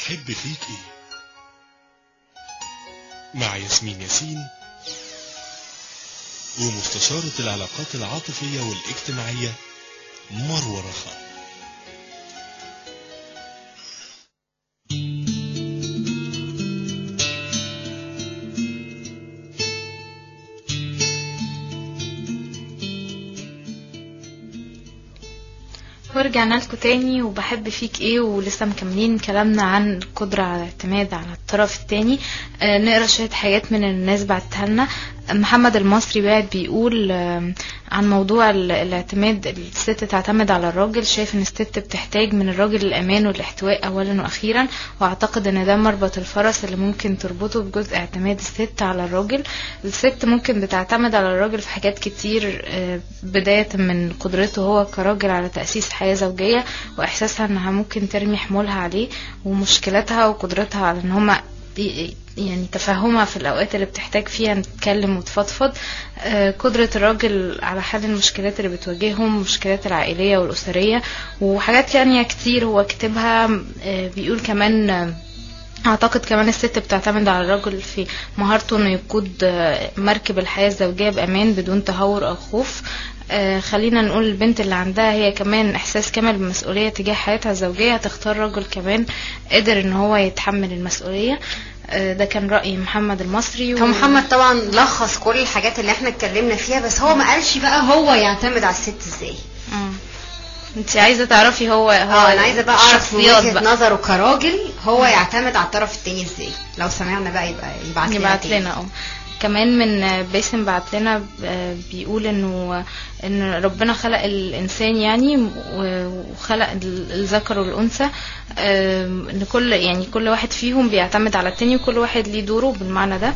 بحب فيك ايه مع ياسمين ياسين ومستشارة العلاقات العاطفية والاجتماعية مروة رخاء ورجعنا لكم تاني وبحب فيك ايه ولسه مكملين كلامنا عن القدرة على الاعتماد على الطرف التاني آه نقرا شوية حاجات من الناس بعتها لنا محمد المصري بعد بيقول آه عن موضوع ال- الاعتماد الست تعتمد على الراجل شايف ان الست بتحتاج من الراجل الامان والاحتواء اولا واخيرا واعتقد ان ده مربط الفرس اللي ممكن تربطه بجزء اعتماد الست على الراجل الست ممكن بتعتمد على الراجل في حاجات كتير آه، بداية من قدرته هو كراجل على تأسيس حياة زوجية وإحساسها إنها ممكن ترمي حمولها عليه ومشكلتها وقدرتها على إن هما ي- يعني تفهمها في الأوقات اللي بتحتاج فيها نتكلم وتفضفض آه، قدرة الراجل على حل المشكلات اللي بتواجههم المشكلات العائلية والأسرية وحاجات تانية كتير هو كتبها آه، بيقول كمان آه، اعتقد كمان الست بتعتمد على الرجل في مهارته انه يقود آه، مركب الحياة الزوجية بامان بدون تهور او خوف آه، خلينا نقول البنت اللي عندها هي كمان احساس كامل بالمسؤولية تجاه حياتها الزوجية هتختار رجل كمان قدر ان هو يتحمل المسؤولية آه، ده كان رأي محمد المصري هو محمد طبعا لخص كل الحاجات اللي احنا اتكلمنا فيها بس هو ما قالش بقى هو يعتمد على الست ازاي انت عايزة تعرفي هو هو اه انا عايزه بقى اعرف من الشخصيات وجهه بقى. نظره كراجل هو يعتمد على الطرف التاني ازاي لو سمعنا بقى يبقى يبعت لنا يبعت تاني. لنا اه كمان من آه، باسم بعت لنا آه، بيقول انه ان ربنا خلق الانسان يعني و- وخلق ال- الذكر والانثى آم، ان كل يعني كل واحد فيهم بيعتمد على التاني وكل واحد ليه دوره بالمعنى ده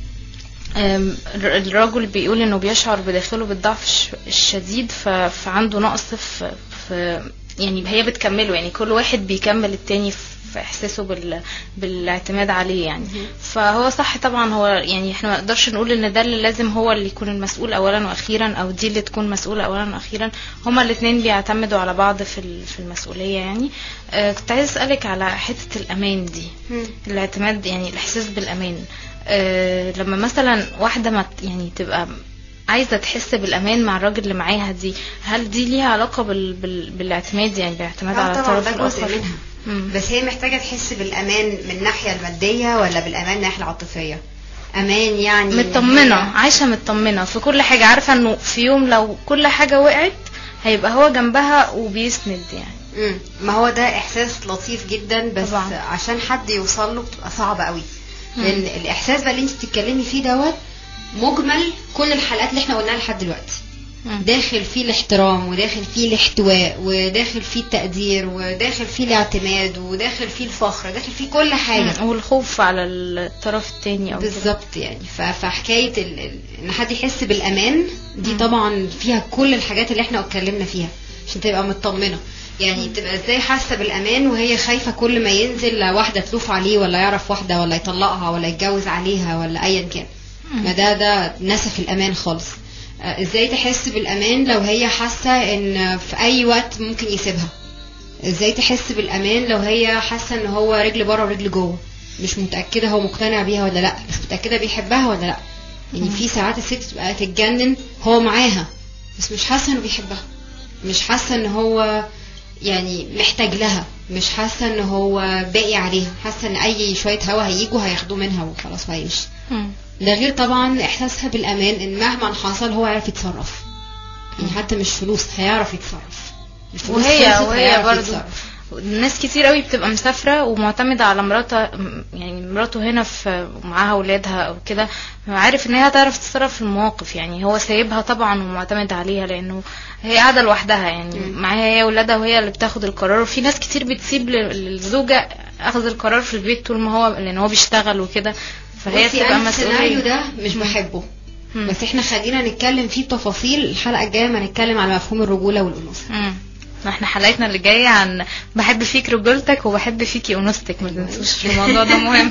آم، الر- الرجل بيقول انه بيشعر بداخله بالضعف الش- الشديد ف- فعنده نقص في, في يعني هي بتكمله يعني كل واحد بيكمل التاني في احساسه بال بالاعتماد عليه يعني فهو صح طبعا هو يعني احنا ما نقدرش نقول ان ده اللي لازم هو اللي يكون المسؤول اولا واخيرا او دي اللي تكون مسؤوله اولا واخيرا هما الاثنين بيعتمدوا على بعض في ال- في المسؤوليه يعني آه كنت عايز اسالك على حته الامان دي مم. الاعتماد يعني الاحساس بالامان أه لما مثلا واحده ما ت- يعني تبقى عايزه تحس بالامان مع الراجل اللي معاها دي هل دي ليها علاقه بال... بال... بالاعتماد يعني بالاعتماد اه على طبعا الطرف ده جزء الاخر منها مم. بس هي محتاجه تحس بالامان من الناحيه الماديه ولا بالامان من الناحيه العاطفيه امان يعني إن مطمنه هي- عايشه مطمنه في كل حاجه عارفه انه في يوم لو كل حاجه وقعت هيبقى هو جنبها وبيسند يعني مم. ما هو ده احساس لطيف جدا بس طبعا. عشان حد يوصل له بتبقى صعبه قوي مم. لان الاحساس بقى اللي انت بتتكلمي فيه دوت مجمل كل الحلقات اللي احنا قلناها لحد دلوقتي مم. داخل فيه الاحترام وداخل فيه الاحتواء وداخل فيه التقدير وداخل فيه الاعتماد وداخل فيه الفخر داخل فيه كل حاجه مم. والخوف على الطرف التاني او كده. بالظبط يعني ف- فحكايه ال... ال- ان حد يحس بالامان دي مم. طبعا فيها كل الحاجات اللي احنا اتكلمنا فيها عشان تبقى مطمنه يعني تبقى ازاي حاسه بالامان وهي خايفه كل ما ينزل واحده تلوف عليه ولا يعرف واحده ولا يطلقها ولا يتجوز عليها ولا ايا كان مم. ما ده ده نسف الامان خالص آه، ازاي تحس بالامان لو هي حاسه ان في اي وقت ممكن يسيبها ازاي تحس بالامان لو هي حاسه ان هو رجل بره ورجل جوه مش متاكده هو مقتنع بيها ولا لا بس متاكده بيحبها ولا لا يعني في ساعات الست تبقى تتجنن هو معاها بس مش حاسه انه بيحبها مش حاسه ان هو يعني محتاج لها مش حاسه ان هو باقي عليها حاسه ان اي شويه هوا هيجوا هياخدوه منها وخلاص وهيمشي مم. ده غير طبعا احساسها بالامان ان مهما حصل هو يعرف يتصرف يعني حتى مش فلوس هيعرف يتصرف الفلوس وهي خلصت، وهي هيعرف برضو يتصرف. ناس كتير قوي بتبقى مسافرة ومعتمدة على مراتها يعني مراته هنا في معاها اولادها او كده عارف ان هي هتعرف تتصرف في المواقف يعني هو سايبها طبعا ومعتمد عليها لانه هي قاعدة لوحدها يعني مم. معاها هي اولادها وهي اللي بتاخد القرار وفي ناس كتير بتسيب لل- للزوجة اخذ القرار في البيت طول ما هو لان هو بيشتغل وكده فهي بصي بتبقى انا السيناريو مسؤولية ده مش بحبه مم. بس احنا خلينا نتكلم فيه بتفاصيل الحلقه الجايه ما نتكلم على مفهوم الرجوله والانوثه مم. احنا حلقتنا اللي جايه عن بحب فيك رجولتك وبحب فيكي انوثتك ما تنسوش الموضوع ده مهم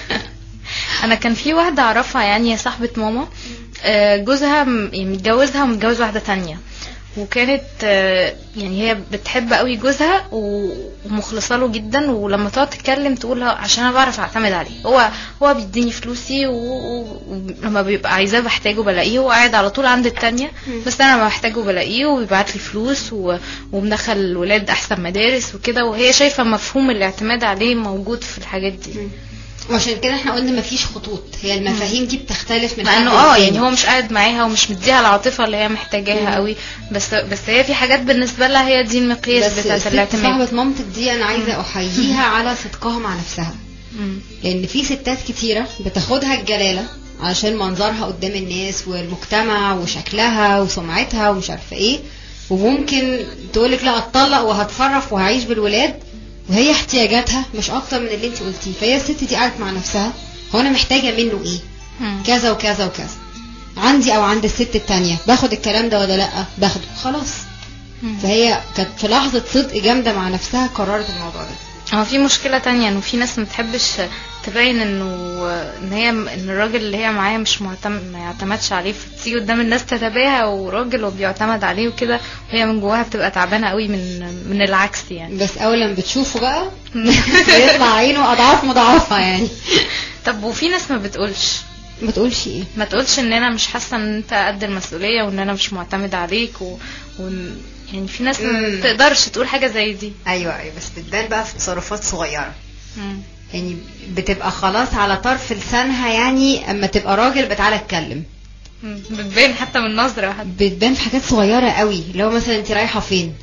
انا كان في واحده اعرفها يعني هي صاحبه ماما آه، جوزها م- يعني متجوزها ومتجوز واحده تانية وكانت آه، يعني هي بتحب قوي جوزها و- ومخلصه له جدا ولما تقعد تتكلم تقول له عشان انا بعرف اعتمد عليه هو هو بيديني فلوسي و- و- ولما بيبقى عايزاه بحتاجه بلاقيه هو قاعد على طول عند التانية بس انا بحتاجه بلاقيه وبيبعت لي فلوس و- ومدخل الولاد احسن مدارس وكده وهي شايفه مفهوم الاعتماد عليه موجود في الحاجات دي وعشان كده احنا قلنا مفيش خطوط هي المفاهيم دي بتختلف من مع حد انه اه للتاني. يعني هو مش قاعد معاها ومش مديها العاطفه اللي هي محتاجاها قوي بس بس هي في حاجات بالنسبه لها هي دي المقياس بس بتاعت الست الاعتماد صاحبة مامتك دي انا عايزه احييها على صدقها مع نفسها مم. لان في ستات كتيره بتاخدها الجلاله عشان منظرها قدام الناس والمجتمع وشكلها وسمعتها ومش عارفه ايه وممكن تقولك لا اتطلق وهتفرف وهعيش بالولاد وهي احتياجاتها مش اكتر من اللي انت قلتيه فهي الست دي قعدت مع نفسها هو انا محتاجه منه ايه مم. كذا وكذا وكذا عندي او عند الست التانية باخد الكلام ده ولا لا باخده خلاص مم. فهي كانت في لحظة صدق جامدة مع نفسها قررت الموضوع ده هو في مشكله تانية انه في ناس ما بتحبش تبين انه ان هي ان الراجل اللي هي معاه مش مهتم ما يعتمدش عليه فتيجي قدام الناس تتباهى وراجل وبيعتمد عليه وكده وهي من جواها بتبقى تعبانه قوي من من العكس يعني بس اول لما بتشوفه بقى بيطلع عينه اضعاف مضاعفة يعني طب وفي ناس ما بتقولش ما تقولش ايه ما تقولش ان انا مش حاسه ان انت قد المسؤوليه وان انا مش معتمد عليك و... و... يعني في ناس ما مم. بتقدرش تقول حاجه زي دي ايوه ايوه بس بتبان بقى في تصرفات صغيرة مم. يعني بتبقى خلاص على طرف لسانها يعني اما تبقى راجل بتعالى اتكلم مم. بتبان حتى من نظره حتى بتبان في حاجات صغيرة قوي لو مثلا انت رايحة فين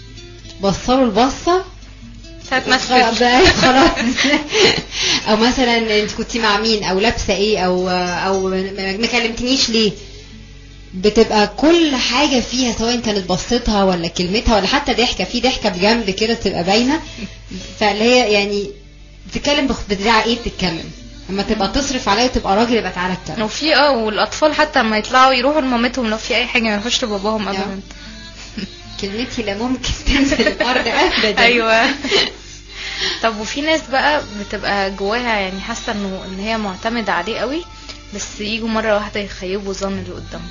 بصله البصة ساعه ما خلاص تفكر. بقى، خلاص او مثلا انت كنتي مع مين او لابسه ايه او او ما ما كلمتنيش ليه بتبقى كل حاجه فيها سواء كانت بصتها ولا كلمتها ولا حتى ضحكه في ضحكه بجنب كده تبقى باينه فاللي هي يعني بتتكلم بخ- بتدعي ايه بتتكلم اما تبقى تصرف عليا وتبقى راجل يبقى تعالى اتكلم وفي اه والاطفال حتى لما يطلعوا يروحوا لمامتهم لو في اي حاجه ما يروحوش لباباهم ابدا كلمتي لا ممكن تنزل الارض ابدا ايوه طب وفي ناس بقى بتبقى جواها يعني حاسه انه ان هي معتمده عليه قوي بس يجوا مره واحده يخيبوا ظن اللي قدامهم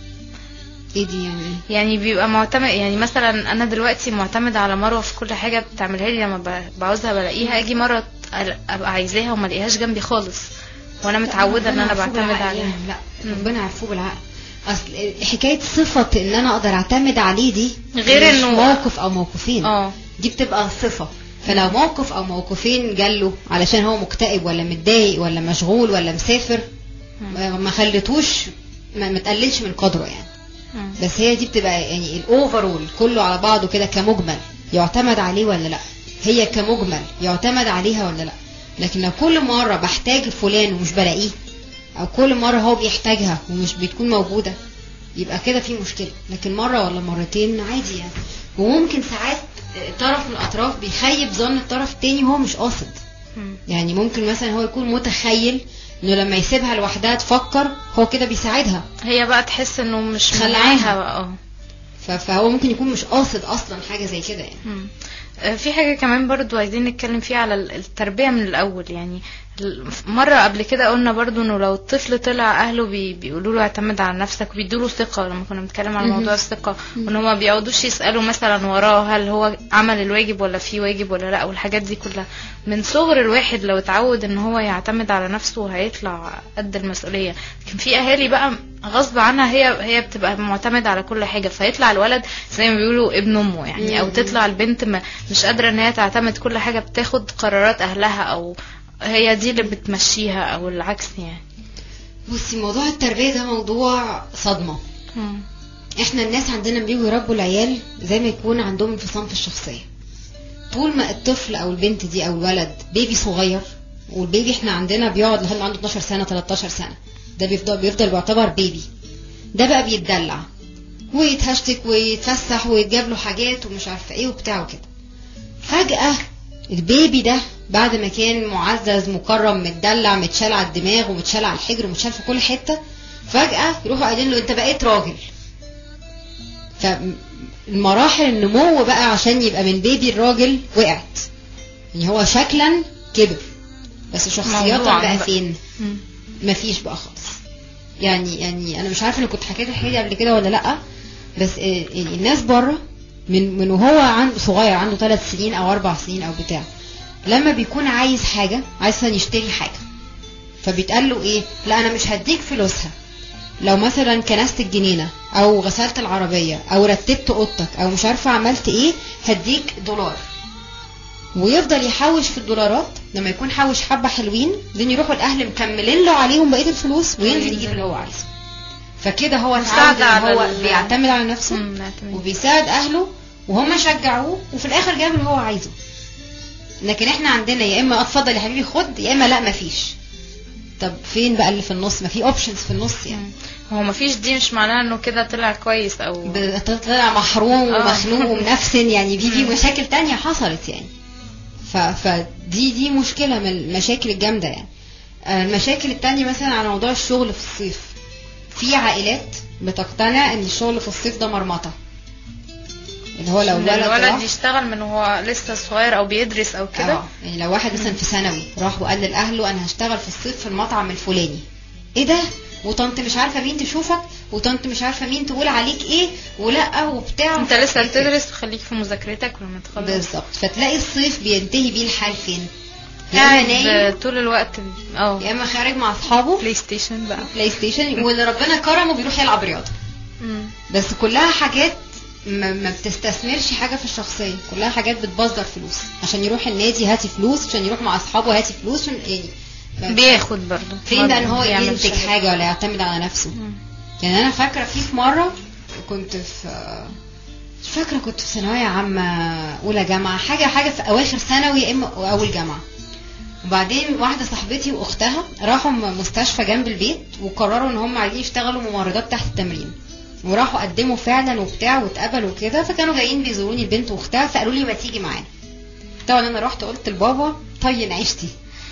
ايه دي يعني يعني بيبقى معتمد يعني مثلا انا دلوقتي معتمدة على مروة في كل حاجة بتعملها لي لما ب- بعوزها بلاقيها اجي مرة أل- ابقى عايزاها وما الاقيهاش جنبي خالص وانا متعودة ان انا ربنا عفو بعتمد بالعقل عليها يعني. لا ربنا عفو بالعقل اصل حكايه صفه ان انا اقدر اعتمد عليه دي غير مش إنه- موقف او موقفين اه دي بتبقى صفه فلو موقف او موقفين جاله علشان هو مكتئب ولا متضايق ولا مشغول ولا مسافر ما ما خلتوش ما ما تقللش من قدره يعني مم. بس هي دي بتبقى يعني الاوفرول كله على بعضه كده كمجمل يعتمد عليه ولا لا هي كمجمل يعتمد عليها ولا لا لكن لو كل مره بحتاج فلان ومش بلاقيه او كل مره هو بيحتاجها ومش بتكون موجوده يبقى كده في مشكله لكن مره ولا مرتين عادي يعني وممكن ساعات طرف من الاطراف بيخيب ظن الطرف التاني وهو مش قاصد مم. يعني ممكن مثلا هو يكون متخيل انه لما يسيبها لوحدها تفكر هو كده بيساعدها هي بقى تحس انه مش خلعاها. معاها بقى اه ف- فهو ممكن يكون مش قاصد اصلا حاجه زي كده يعني مم. آه، في حاجة كمان برضو عايزين نتكلم فيها على ال- التربية من الأول يعني ال- مرة قبل كده قلنا برضو انه لو الطفل طلع اهله بي بيقولوا له اعتمد على نفسك وبيدوا له ثقة لما كنا بنتكلم على مهم. موضوع الثقة وان هما ما بيقعدوش يسألوا مثلا وراه هل هو عمل الواجب ولا في واجب ولا لا والحاجات دي كلها من صغر الواحد لو اتعود ان هو يعتمد على نفسه هيطلع قد المسؤولية لكن في اهالي بقى غصب عنها هي هي بتبقى معتمدة على كل حاجة فيطلع الولد زي ما بيقولوا ابن امه يعني او مم. تطلع البنت ما مش قادرة ان هي تعتمد كل حاجة بتاخد قرارات اهلها او هي دي اللي بتمشيها او العكس يعني بصي موضوع التربيه ده موضوع صدمه مم. احنا الناس عندنا بيجوا يربوا العيال زي ما يكون عندهم انفصام في الشخصيه طول ما الطفل او البنت دي او الولد بيبي صغير والبيبي احنا عندنا بيقعد لحد ما عنده 12 سنه 13 سنه ده بيفضل بيفضل بيعتبر بيبي ده بقى بيتدلع ويتهشتك ويتفسح ويتجاب له حاجات ومش عارفه ايه وبتاع وكده فجاه البيبي ده بعد ما كان معزز مكرم متدلع متشال على الدماغ ومتشال على الحجر ومتشال في كل حته فجاه يروحوا قايلين له انت بقيت راجل فالمراحل النمو بقى عشان يبقى من بيبي الراجل وقعت يعني هو شكلا كبر بس شخصياتا موضوعاً بقى بقى. فين مم. مفيش بقى خالص يعني يعني انا مش عارفه انا كنت حكيت الحكايه دي قبل كده ولا لا بس آه، الناس بره من من وهو عنده صغير عنده ثلاث سنين او اربع سنين او بتاع لما بيكون عايز حاجه عايز مثلا يشتري حاجه فبيتقال له ايه لا انا مش هديك فلوسها لو مثلا كنست الجنينه او غسلت العربيه او رتبت اوضتك او مش عارفه عملت ايه هديك دولار ويفضل يحوش في الدولارات لما يكون حوش حبه حلوين بعدين يروحوا الاهل مكملين له عليهم بقيه الفلوس وينزل يجيب اللي هو عايزه فكده هو اتعود مساعدة ان على هو ال- بيعتمد على نفسه مم، نعتمد. وبيساعد اهله وهم شجعوه وفي الاخر جاب اللي هو عايزه لكن احنا عندنا يا اما اتفضل يا حبيبي خد يا اما لا مفيش طب فين بقى اللي في النص ما في اوبشنز في النص يعني هو مفيش دي مش معناها انه كده طلع كويس او ب- طلع محروم آه. ومخنوق ومنفسن يعني في في مم. مشاكل تانية حصلت يعني ف فدي دي مشكلة من المشاكل الجامدة يعني آه، المشاكل التانية مثلا على موضوع الشغل في الصيف في عائلات بتقتنع ان الشغل في الصيف ده مرمطة اللي هو لو إن الولد الولد راح يشتغل من هو لسه صغير او بيدرس او كده اه يعني لو واحد مثلا في ثانوي راح وقال لاهله انا هشتغل في الصيف في المطعم الفلاني ايه ده وطنط مش عارفه مين تشوفك وطنط مش عارفه مين تقول عليك ايه ولا وبتاع انت لسه بتدرس وخليك في مذاكرتك ولما تخلص بالظبط فتلاقي الصيف بينتهي بيه الحال فين يا اما نايم قاعد طول الوقت اه يا اما خارج مع اصحابه بلاي ستيشن بقى بلاي ستيشن واللي ربنا كرمه بيروح يلعب رياضه مم. بس كلها حاجات ما, ما بتستثمرش حاجه في الشخصيه كلها حاجات بتبذر فلوس عشان يروح النادي هاتي فلوس عشان يروح مع اصحابه هاتي فلوس عشان يعني ف- بياخد برضه فين بقى ان هو بيعمل ينتج شغل. حاجه ولا يعتمد على نفسه مم. يعني انا فاكره في في مره كنت في مش فاكره كنت في ثانويه عامه اولى جامعه حاجه حاجه في اواخر ثانوي يا اما اول جامعه وبعدين واحده صاحبتي واختها راحوا م- مستشفى جنب البيت وقرروا ان هم عايزين يشتغلوا ممرضات تحت التمرين وراحوا قدموا فعلا وبتاع واتقبلوا كده فكانوا جايين بيزوروني البنت واختها فقالوا لي ما تيجي معانا طبعا انا رحت قلت لبابا طين عيشتي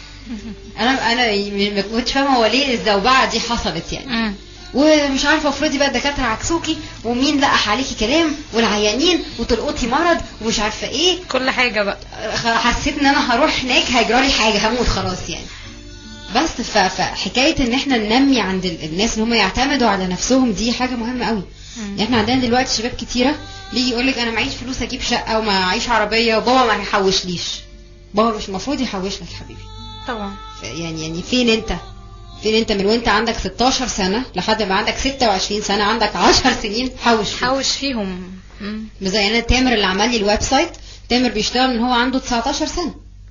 انا انا ما كنتش فاهمه هو ليه الزوبعه دي حصلت يعني مم. ومش عارفه افرضي بقى الدكاتره عكسوكي ومين لقح عليكي كلام والعيانين وتلقطي مرض ومش عارفه ايه كل حاجة بقى حسيت ان انا هروح هناك هيجرالي حاجه هموت خلاص يعني بس ف- فحكايه ان احنا ننمي عند ال- الناس ان هم يعتمدوا على نفسهم دي حاجه مهمه قوي يعني احنا عندنا دلوقتي شباب كتيره بيجي يقول لك انا معيش فلوس اجيب شقه ومعيش عربيه وبابا ما يحوشليش بابا مش المفروض يحوش لك يا حبيبي طبعا ف- يعني يعني فين انت فين انت من وانت عندك 16 سنه لحد ما عندك 26 سنه عندك 10 سنين حوش فيه. حوش فيهم مم. زي انا تامر اللي عمل لي الويب سايت تامر بيشتغل من هو عنده 19 سنه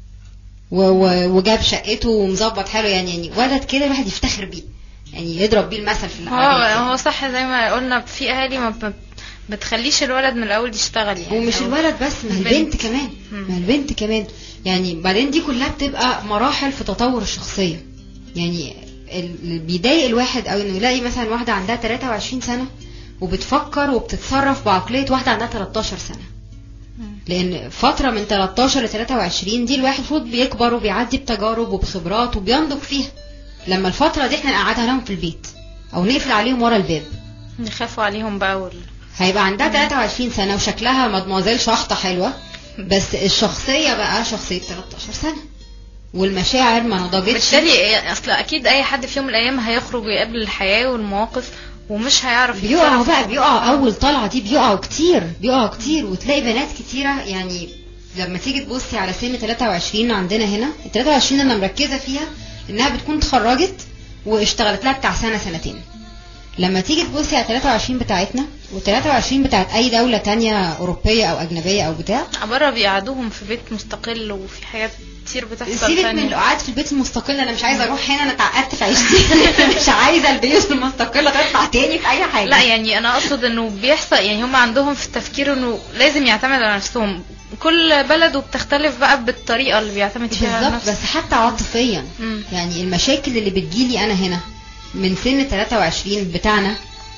و و وجاب شقته ومظبط حاله يعني يعني ولد كده الواحد يفتخر بيه يعني يضرب بيه المثل في هو العربية هو صح زي ما قلنا في اهالي ما ب- بتخليش الولد من الاول يشتغل يعني ومش أو- الولد بس ما هي البنت. البنت كمان مم. ما البنت كمان يعني بعدين دي كلها بتبقى مراحل في تطور الشخصية يعني ال- اللي بيضايق الواحد او انه يلاقي مثلا واحدة عندها 23 سنة وبتفكر وبتتصرف بعقلية واحدة عندها 13 سنة مم. لان فترة من 13 ل 23 دي الواحد المفروض بيكبر وبيعدي بتجارب وبخبرات وبينضج فيها لما الفترة دي احنا نقعدها لهم في البيت او نقفل عليهم ورا الباب يخافوا عليهم بقى وال... هيبقى عندها 23 سنة وشكلها مدموزيل شحطة حلوة بس الشخصية بقى شخصية 13 سنة والمشاعر ما نضجتش بالتالي اصل اكيد اي حد في يوم من الايام هيخرج ويقابل الحياة والمواقف ومش هيعرف بيقعوا يتصرف. بقى بيقعوا اول طلعة دي بيقعوا كتير بيقعوا كتير وتلاقي بنات كتيرة يعني لما تيجي تبصي على سن 23 عندنا هنا ال 23 انا مركزة فيها انها بتكون اتخرجت واشتغلت لها بتاع سنة سنتين لما تيجي تبصي على 23 بتاعتنا و23 بتاعت اي دولة تانية اوروبية او اجنبية او بتاع بره بيقعدوهم في بيت مستقل وفي حاجات كتير بتحصل سيبك تانية. من القعاد في البيت المستقل انا مش عايزه اروح هنا انا اتعقدت في عيشتي مش عايزه البيوت المستقله تطلع تاني في اي حاجه لا يعني انا اقصد انه بيحصل يعني هم عندهم في التفكير انه لازم يعتمد على نفسهم كل بلد وبتختلف بقى بالطريقه اللي بيعتمد فيها على بالظبط نفسه بس حتى عاطفيا مم. يعني المشاكل اللي بتجيلي انا هنا من سن 23 بتاعنا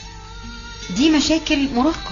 دي مشاكل مراهقه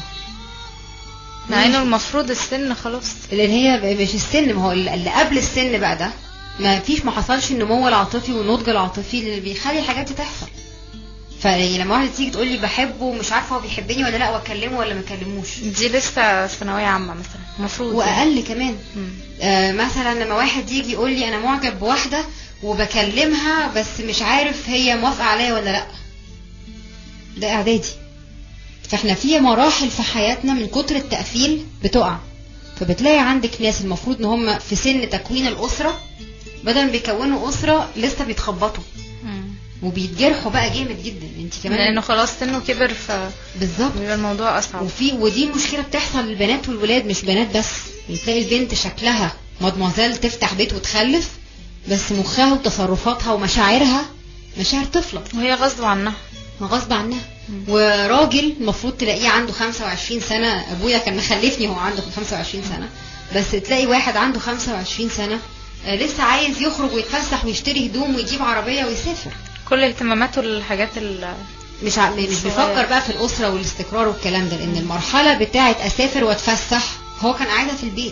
مع انه المفروض السن خلاص لان هي مش السن ما هو اللي قبل السن بقى ده ما فيش ما حصلش النمو العاطفي والنضج العاطفي اللي بيخلي الحاجات دي تحصل فيعني لما واحده تيجي تقول لي بحبه ومش عارفه هو بيحبني ولا لا واكلمه ولا ما اكلموش دي لسه ثانويه عامه مثلا المفروض يعني. واقل كمان مم. آه مثلا لما واحد يجي يقول لي انا معجب بواحده وبكلمها بس مش عارف هي موافقه عليا ولا لا ده اعدادي فاحنا في مراحل في حياتنا من كتر التقفيل بتقع فبتلاقي عندك ناس المفروض ان هم في سن تكوين الاسره بدل ما بيكونوا اسره لسه بيتخبطوا مم. وبيتجرحوا بقى جامد جدا انت كمان لانه خلاص سنه كبر بالظبط فبيبقى الموضوع اصعب وفي ودي مشكله بتحصل للبنات والولاد مش بنات بس يعني تلاقي البنت شكلها مدموزيل تفتح بيت وتخلف بس مخها وتصرفاتها ومشاعرها مشاعر طفله وهي غصب عنها ما غصب عنها وراجل المفروض تلاقيه عنده 25 سنه ابويا كان مخلفني هو عنده 25 سنه بس تلاقي واحد عنده 25 سنه آه، لسه عايز يخرج ويتفسح ويشتري هدوم ويجيب عربيه ويسافر كل اهتماماته الحاجات ال مش ع... مش بيفكر بقى في الاسره والاستقرار والكلام ده لان المرحله بتاعه اسافر واتفسح هو كان قاعدها في البيت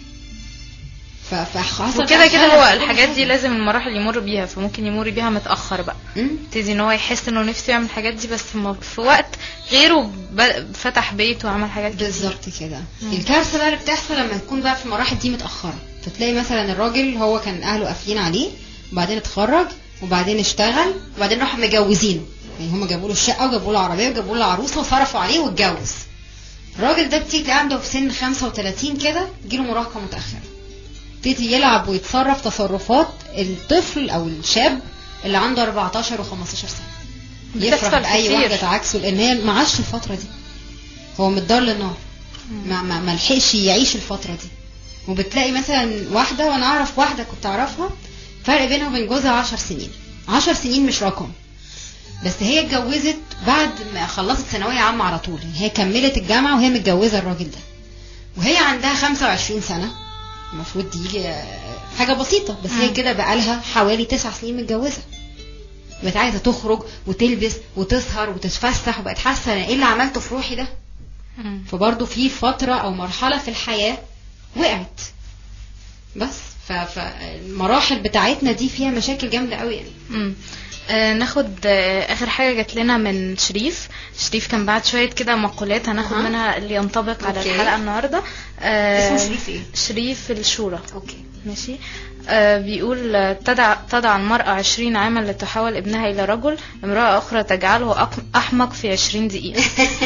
ف... فحصل وكده كده هو فعلا الحاجات دي حاجة. لازم المراحل يمر بيها فممكن يمر بيها متاخر بقى مم. يبتدي ان هو يحس انه نفسه يعمل الحاجات دي بس م- في وقت غيره ب- فتح بيت وعمل حاجات كتير. بالظبط كده الكارثه بقى اللي بتحصل لما تكون بقى في المراحل دي متاخره فتلاقي مثلا الراجل هو كان اهله قافلين عليه وبعدين اتخرج وبعدين اشتغل وبعدين راحوا مجوزينه يعني هم جابوا له الشقه وجابوا له عربيه وجابوا له عروسه وصرفوا عليه واتجوز الراجل ده بتيجي تلاقيه عنده في سن 35 كده تجيله مراهقه متاخره يبتدي يلعب ويتصرف تصرفات الطفل او الشاب اللي عنده 14 و15 سنه يفرح بتحصل باي كتير. واحده تعاكسه لان هي ما عاشش الفتره دي هو متدار للنار ما ما ما لحقش يعيش الفتره دي وبتلاقي مثلا واحده وانا اعرف واحده كنت اعرفها فرق بينها وبين جوزها 10 سنين 10 سنين مش رقم بس هي اتجوزت بعد ما خلصت ثانويه عامه على طول يعني هي كملت الجامعه وهي متجوزه الراجل ده وهي عندها 25 سنه المفروض دي آه، حاجه بسيطه بس هي مم. كده بقالها حوالي 9 سنين متجوزه بقت عايزه تخرج وتلبس وتسهر وتتفسح وبقت حاسه انا ايه اللي عملته في روحي ده مم. فبرضه في فترة أو مرحلة في الحياة وقعت بس ف- فالمراحل بتاعتنا دي فيها مشاكل جامدة قوي يعني مم. آه ناخد آه اخر حاجه جات لنا من شريف شريف كان بعت شويه كده مقولات هناخد أها. منها اللي ينطبق على أوكي. الحلقه النهارده آه اسمه شريف ايه؟ شريف الشورى اوكي ماشي آه بيقول آه، تدع تضع المرأة عشرين عاما لتحول ابنها إلى رجل امرأة أخرى تجعله أق- أحمق في عشرين دقيقة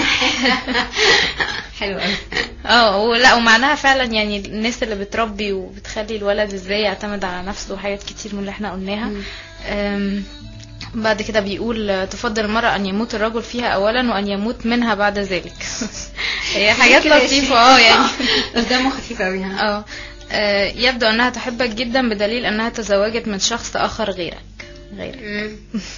حلو قوي اه ولا ومعناها فعلا يعني الناس اللي بتربي وبتخلي الولد ازاي يعتمد على نفسه وحاجات كتير من اللي احنا قلناها مم. أم، بعد كده بيقول آه، تفضل المرأة أن يموت الرجل فيها أولا وأن يموت منها بعد ذلك هي حاجات كده يا لطيفة شيخ. اه يعني بس دمه خفيف قوي ها اه آه، يبدو أنها تحبك جدا بدليل أنها تزوجت من شخص آخر غيرك غيرك مم.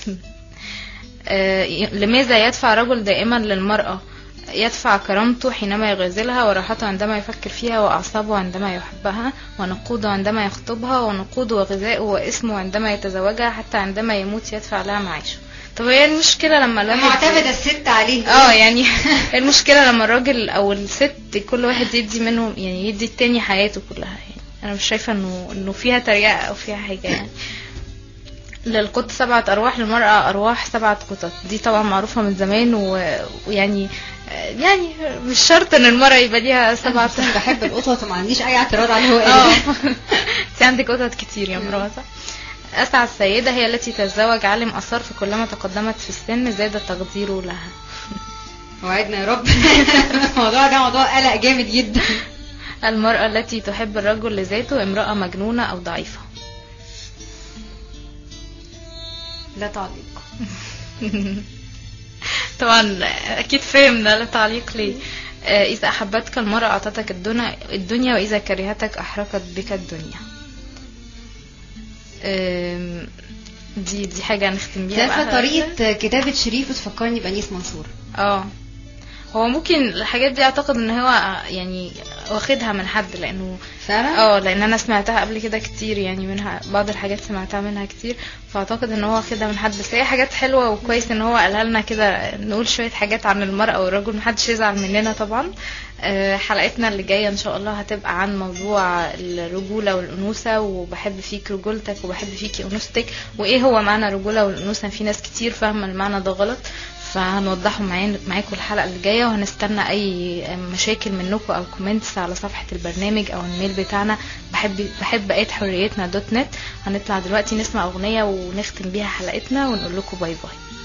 آه، ي- لماذا يدفع رجل دائما للمرأة يدفع كرامته حينما يغازلها وراحته عندما يفكر فيها وأعصابه عندما يحبها ونقوده عندما يخطبها ونقوده وغذاؤه واسمه عندما يتزوجها حتى عندما يموت يدفع لها معاشه طب هي المشكلة لما الواحد معتمدة الست عليه اه يعني المشكلة لما الراجل او الست كل واحد يدي منهم يعني يدي التاني حياته كلها يعني انا مش شايفة انه انه فيها تريقة او فيها حاجة يعني للقط سبعة أرواح للمرأة أرواح سبعة قطط دي طبعا معروفة من زمان و... ويعني يعني مش شرط ان المرأة يبقى ليها سبعة بس انا بحب القطط وما عنديش اي اعتراض على اللي هو اه قاله انت عندك قطط كتير يا مرة صح؟ أسعد سيدة هي التي تتزوج عالم آثار فكلما تقدمت في السن زاد تقديره لها وعدنا يا رب الموضوع ده موضوع قلق جامد جدا المرأة التي تحب الرجل لذاته امرأة مجنونة أو ضعيفة لا تعليق طبعا أكيد فهمنا لا تعليق ليه آه، إذا أحبتك المرأة أعطتك الدنيا, الدنيا وإذا كرهتك أحرقت بك الدنيا آم، دي دي حاجة هنختم بيها شايفة بقى. طريقة كتابة شريف تفكرني بأنيس منصور اه هو ممكن الحاجات دي اعتقد ان هو يعني واخدها من حد لانه فعلا؟ اه لان انا سمعتها قبل كده كتير يعني منها بعض الحاجات سمعتها منها كتير فاعتقد ان هو واخدها من حد بس هي حاجات حلوه وكويس ان هو قالها لنا كده نقول شويه حاجات عن المراه والرجل محدش يزعل مننا طبعا آه، حلقتنا اللي جايه ان شاء الله هتبقى عن موضوع الرجوله والانوثه وبحب فيك رجولتك وبحب فيكي انوثتك وايه هو معنى الرجوله والانوثه في ناس كتير فاهمه المعنى ده غلط فهنوضحه معانا معاكم الحلقه اللي جايه وهنستنى اي مشاكل منكم او كومنتس على صفحه البرنامج او الميل بتاعنا بحب بحب ات حريتنا دوت نت هنطلع دلوقتي نسمع اغنيه ونختم بيها حلقتنا ونقول لكم باي باي